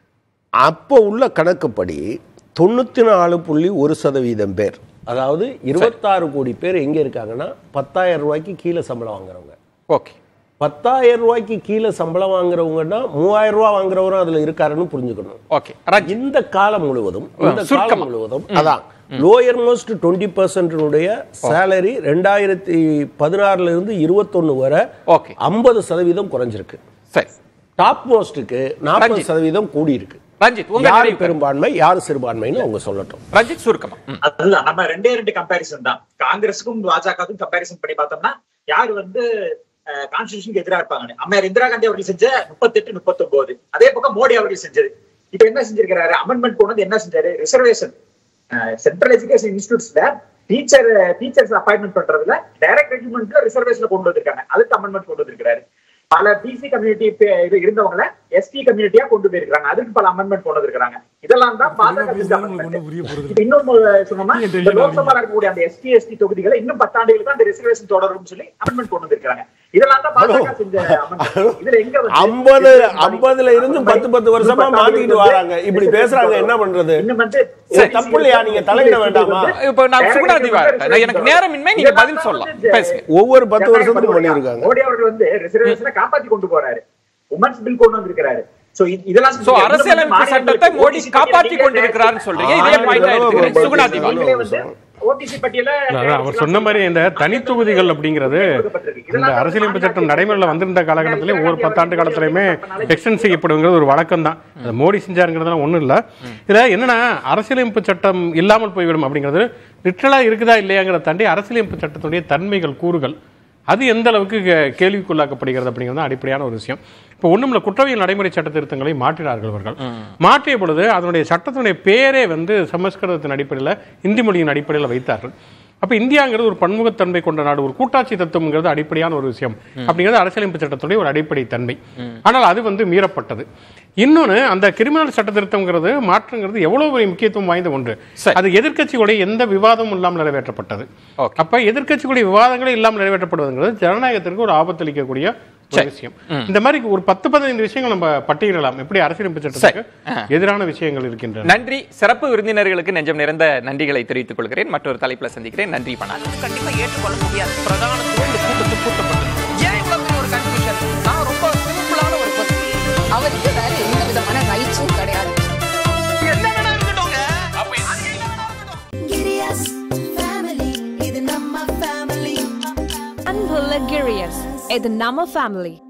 [SPEAKER 5] அப்போ உள்ள கணக்குப்படி தொண்ணூற்றி நாலு புள்ளி ஒரு சதவீதம் பேர் அதாவது இருபத்தாறு கோடி பேர் எங்கே இருக்காங்கன்னா பத்தாயிரம் ரூபாய்க்கு கீழே சம்பளம் வாங்குறவங்க
[SPEAKER 4] ஓகே
[SPEAKER 5] பத்தாயிரம் ரூபாய்க்கு கீழே சம்பளம் வாங்குறவங்கன்னா மூவாயிரம் ரூபாய் வாங்குறவரும் அதுல இருக்காருன்னு புரிஞ்சுக்கணும்
[SPEAKER 4] ஓகே ராஜ்
[SPEAKER 5] இந்த காலம் முழுவதும் இந்த காலம்
[SPEAKER 4] சுருக்கமா.
[SPEAKER 5] முழுவதும் அதான் லோயர் மோஸ்ட் டுவெண்ட்டி பர்சன்டினுடைய சேலரி ரெண்டாயிரத்தி பதினாறுல இருந்து இருபத்தொன்னு வரை
[SPEAKER 4] ஓகே
[SPEAKER 5] ஐம்பது சதவீதம் குறைஞ்சிருக்கு
[SPEAKER 4] சரி
[SPEAKER 5] டாப் மோஸ்ட்டுக்கு நாற்பது
[SPEAKER 4] ரஞ்சித்.
[SPEAKER 5] சதவீதம் கூடி இருக்கு
[SPEAKER 4] ரஞ்சித் உங்க
[SPEAKER 5] யார்
[SPEAKER 4] நிறைவு கருத்து.
[SPEAKER 5] பெரும்பான்மை யார் சிறுபான்மைன்னு அவங்க சொல்லட்டும்
[SPEAKER 4] ரஞ்சித் சுருக்கமா ம்.
[SPEAKER 9] அதுதான் நம்ம ரெண்டே ரெண்டு கம்பாரிசன் தான் காங்கிரஸுக்கும் பாஜகவுக்கும் கம்பேரிசன் பண்ணி பார்த்தோம்னா யார் வந்து கான்ஸ்டியூஷனுக்கு எதிராக இருப்பாங்க அம்மையார் இந்திரா காந்தி அவர்கள் செஞ்ச முப்பத்தெட்டு முப்பத்தொன்பது அதே பக்கம் மோடி அவர்கள் செஞ்சது இப்ப என்ன செஞ்சிருக்கிறாரு அமெண்ட்மெண்ட் கொண்டு வந்து என்ன செஞ்சாரு ரிசர்வேஷன் சென்ட்ரல் எஜுகேஷன் இன்ஸ்டியூட்ஸ்ல டீச்சர் டீச்சர்ஸ் அப்பாயின்மெண்ட் பண்றதுல டைரக்ட் ரெக்ரூட்மெண்ட்ல ரிசர்வேஷன்ல கொண்டு வந்திருக்காங்க அதுக்கு அமெண்ட்மெண்ட் கொண்டு வந்திருக்காரு பல பிசி கம்யூனிட்டி இருந்தவங்கள எஸ்டி கம்யூனிட்டியா கொண்டு போயிருக்காங்க அதுக்கு பல அமெண்ட்மெண்ட் கொண்டு வந்திருக்காங்க இதெல்லாம் தான் பாஜக செஞ்ச amendment. இப்ப இன்னும் சொன்னோம்னா இந்த லோக்சபா இருக்கக்கூடிய அந்த எஸ்டி எஸ்டி தொகுதிகளை இன்னும் பத்தாண்டுகளுக்கு அந்த ரிசர்வேஷன் தொடரும் சொல்லி அமெண்ட்மெண்ட் கொண்டு வந்திருக்காங்க இதெல்லாம் தான் பாஜக செஞ்ச amendment. இதுல எங்க வந்து
[SPEAKER 5] ஐம்பது ஐம்பதுல இருந்து பத்து பத்து வருஷமா மாத்திக்கிட்டு வராங்க இப்படி பேசுறாங்க என்ன பண்றது
[SPEAKER 9] இன்னும் வந்து
[SPEAKER 5] இது தப்பு இல்லையா நீங்க தலையிட வேண்டாமா
[SPEAKER 4] இப்ப நான் சுகுணாதி வரேன். எனக்கு நேரமின்மை, நீங்க பதில் சொல்லலாம். பேசுங்க.
[SPEAKER 5] ஒவ்வொரு பத்து வருஷத்துக்கும் பண்ணியிருக்காங்க
[SPEAKER 9] மோடி அவர்கள் வந்து ரிசர்வேஷனை காப்பாத்தி கொண்டு போறாரு உமன்ஸ் பில் கொண்டு வந்திருக்கிறாரு சோ இதெல்லாம்
[SPEAKER 4] சோ அரசியலமைப்பு சட்டத்தை மோடி காப்பாற்றி கொண்டிருக்கிறார்னு சொல்றீங்க இதே பாயிண்ட் எடுத்துக்கிறேன் சுகுணாதி வரேன்.
[SPEAKER 9] நீங்களே வந்து ஓபிசி பட்டியல
[SPEAKER 8] அதான் அவர் சொன்ன மாதிரி இந்த தனித்தொகுதிகள் அப்படிங்கிறது இந்த அரசியலமைப்பு சட்டம் நடைமுறையில் வந்திருந்த காலகட்டத்திலே ஒவ்வொரு பத்தாண்டு காலத்திலையுமே எக்ஸ்டென்ட் செய்யப்படுங்கிறது ஒரு வழக்கம் தான் அது மோடி செஞ்சாருங்கிறதுலாம் ஒன்றும் இல்லை இதில் என்னன்னா அரசியலமைப்பு சட்டம் இல்லாமல் போய்விடும் அப்படிங்கிறது லிட்டரலாக இருக்குதா இல்லையாங்கிறத தாண்டி அரசியலமைப்பு சட்டத்துடைய தன்மைகள் கூறுகள் அது எந்த அளவுக்கு கே- கேள்விக்குள்ளாக்கப்படுகிறது அப்படிங்கிறது தான் அடிப்படையான ஒரு விஷயம் இப்போ ஒண்ணுமில்ல குற்றவியல் நடைமுறை சட்ட திருத்தங்களை மாற்றினார்கள் அவர்கள் மாற்றிய பொழுது அதனுடைய சட்டத்தினுடைய பேரே வந்து சமஸ்கிருதத்தின் அடிப்படையில் இந்தி மொழியின் அடிப்படையில் வைத்தார்கள் அப்ப இந்தியாங்கிறது ஒரு பன்முகத்தன்மை கொண்ட நாடு ஒரு கூட்டாட்சி தத்துவம்ங்கிறது அடிப்படையான ஒரு விஷயம் அப்படிங்கிறது அரசியலமைப்பு சட்டத்துடைய ஒரு அடிப்படை தன்மை ஆனால் அது வந்து மீறப்பட்டது இன்னொன்னு அந்த கிரிமினல் சட்ட திருத்தம்ங்கிறது மாற்றங்கிறது எவ்வளவு ஒரு முக்கியத்துவம் வாய்ந்த ஒன்று
[SPEAKER 4] சரி.
[SPEAKER 8] அது எதிர்க்கட்சிகளுடைய எந்த விவாதமும் இல்லாமல் நிறைவேற்றப்பட்டது
[SPEAKER 4] Okay.
[SPEAKER 8] அப்ப எதிர்க்கட்சிகளுடைய விவாதங்களே இல்லாமல் நிறைவேற்றப்படுவதுங்கிறது ஜனநாயகத்திற்கு ஒரு ஆபத்தளிக்கக்கூடிய ஒரு
[SPEAKER 4] சரி.
[SPEAKER 8] விஷயம் இந்த மாதிரி ஒரு பத்து பதினைந்து விஷயங்கள் நம்ம பட்டியலிடலாம் எப்படி அரசியலமைப்பு சட்டத்துக்கு எதிரான விஷயங்கள் இருக்கின்றன
[SPEAKER 4] நன்றி சிறப்பு விருந்தினர்களுக்கு நெஞ்சம் நிறைந்த நன்றிகளை தெரிவித்துக் கொள்கிறேன் மற்றொரு தலைப்புல சந்திக்கிறேன் நன்றி வணக்கம்
[SPEAKER 2] அது கண்டிப்பா ஏற்றுக்கொள்ள முடியாது பிரதானத்துவம் இந்த கூட்டத்து கூட்டப்பட்டது ஏன் இவ்வளவு பெரிய ஒரு கன்ஃபியூஷன் நான் ரொம்ப சிம்பிளான ஒரு கொஸ்டின்
[SPEAKER 3] அவருக்கு வேற எந்த விதமான ரைட்ஸும் கிடையாது
[SPEAKER 2] என்ன வேணா இருக்கட்டும்ங்க அப்ப அது என்ன வேணா இருக்கட்டும்
[SPEAKER 10] Giddy-us family, இது நம்ம family.
[SPEAKER 11] அன்புள்ள கிரியஸ் இது நம்ம ஃபேமிலி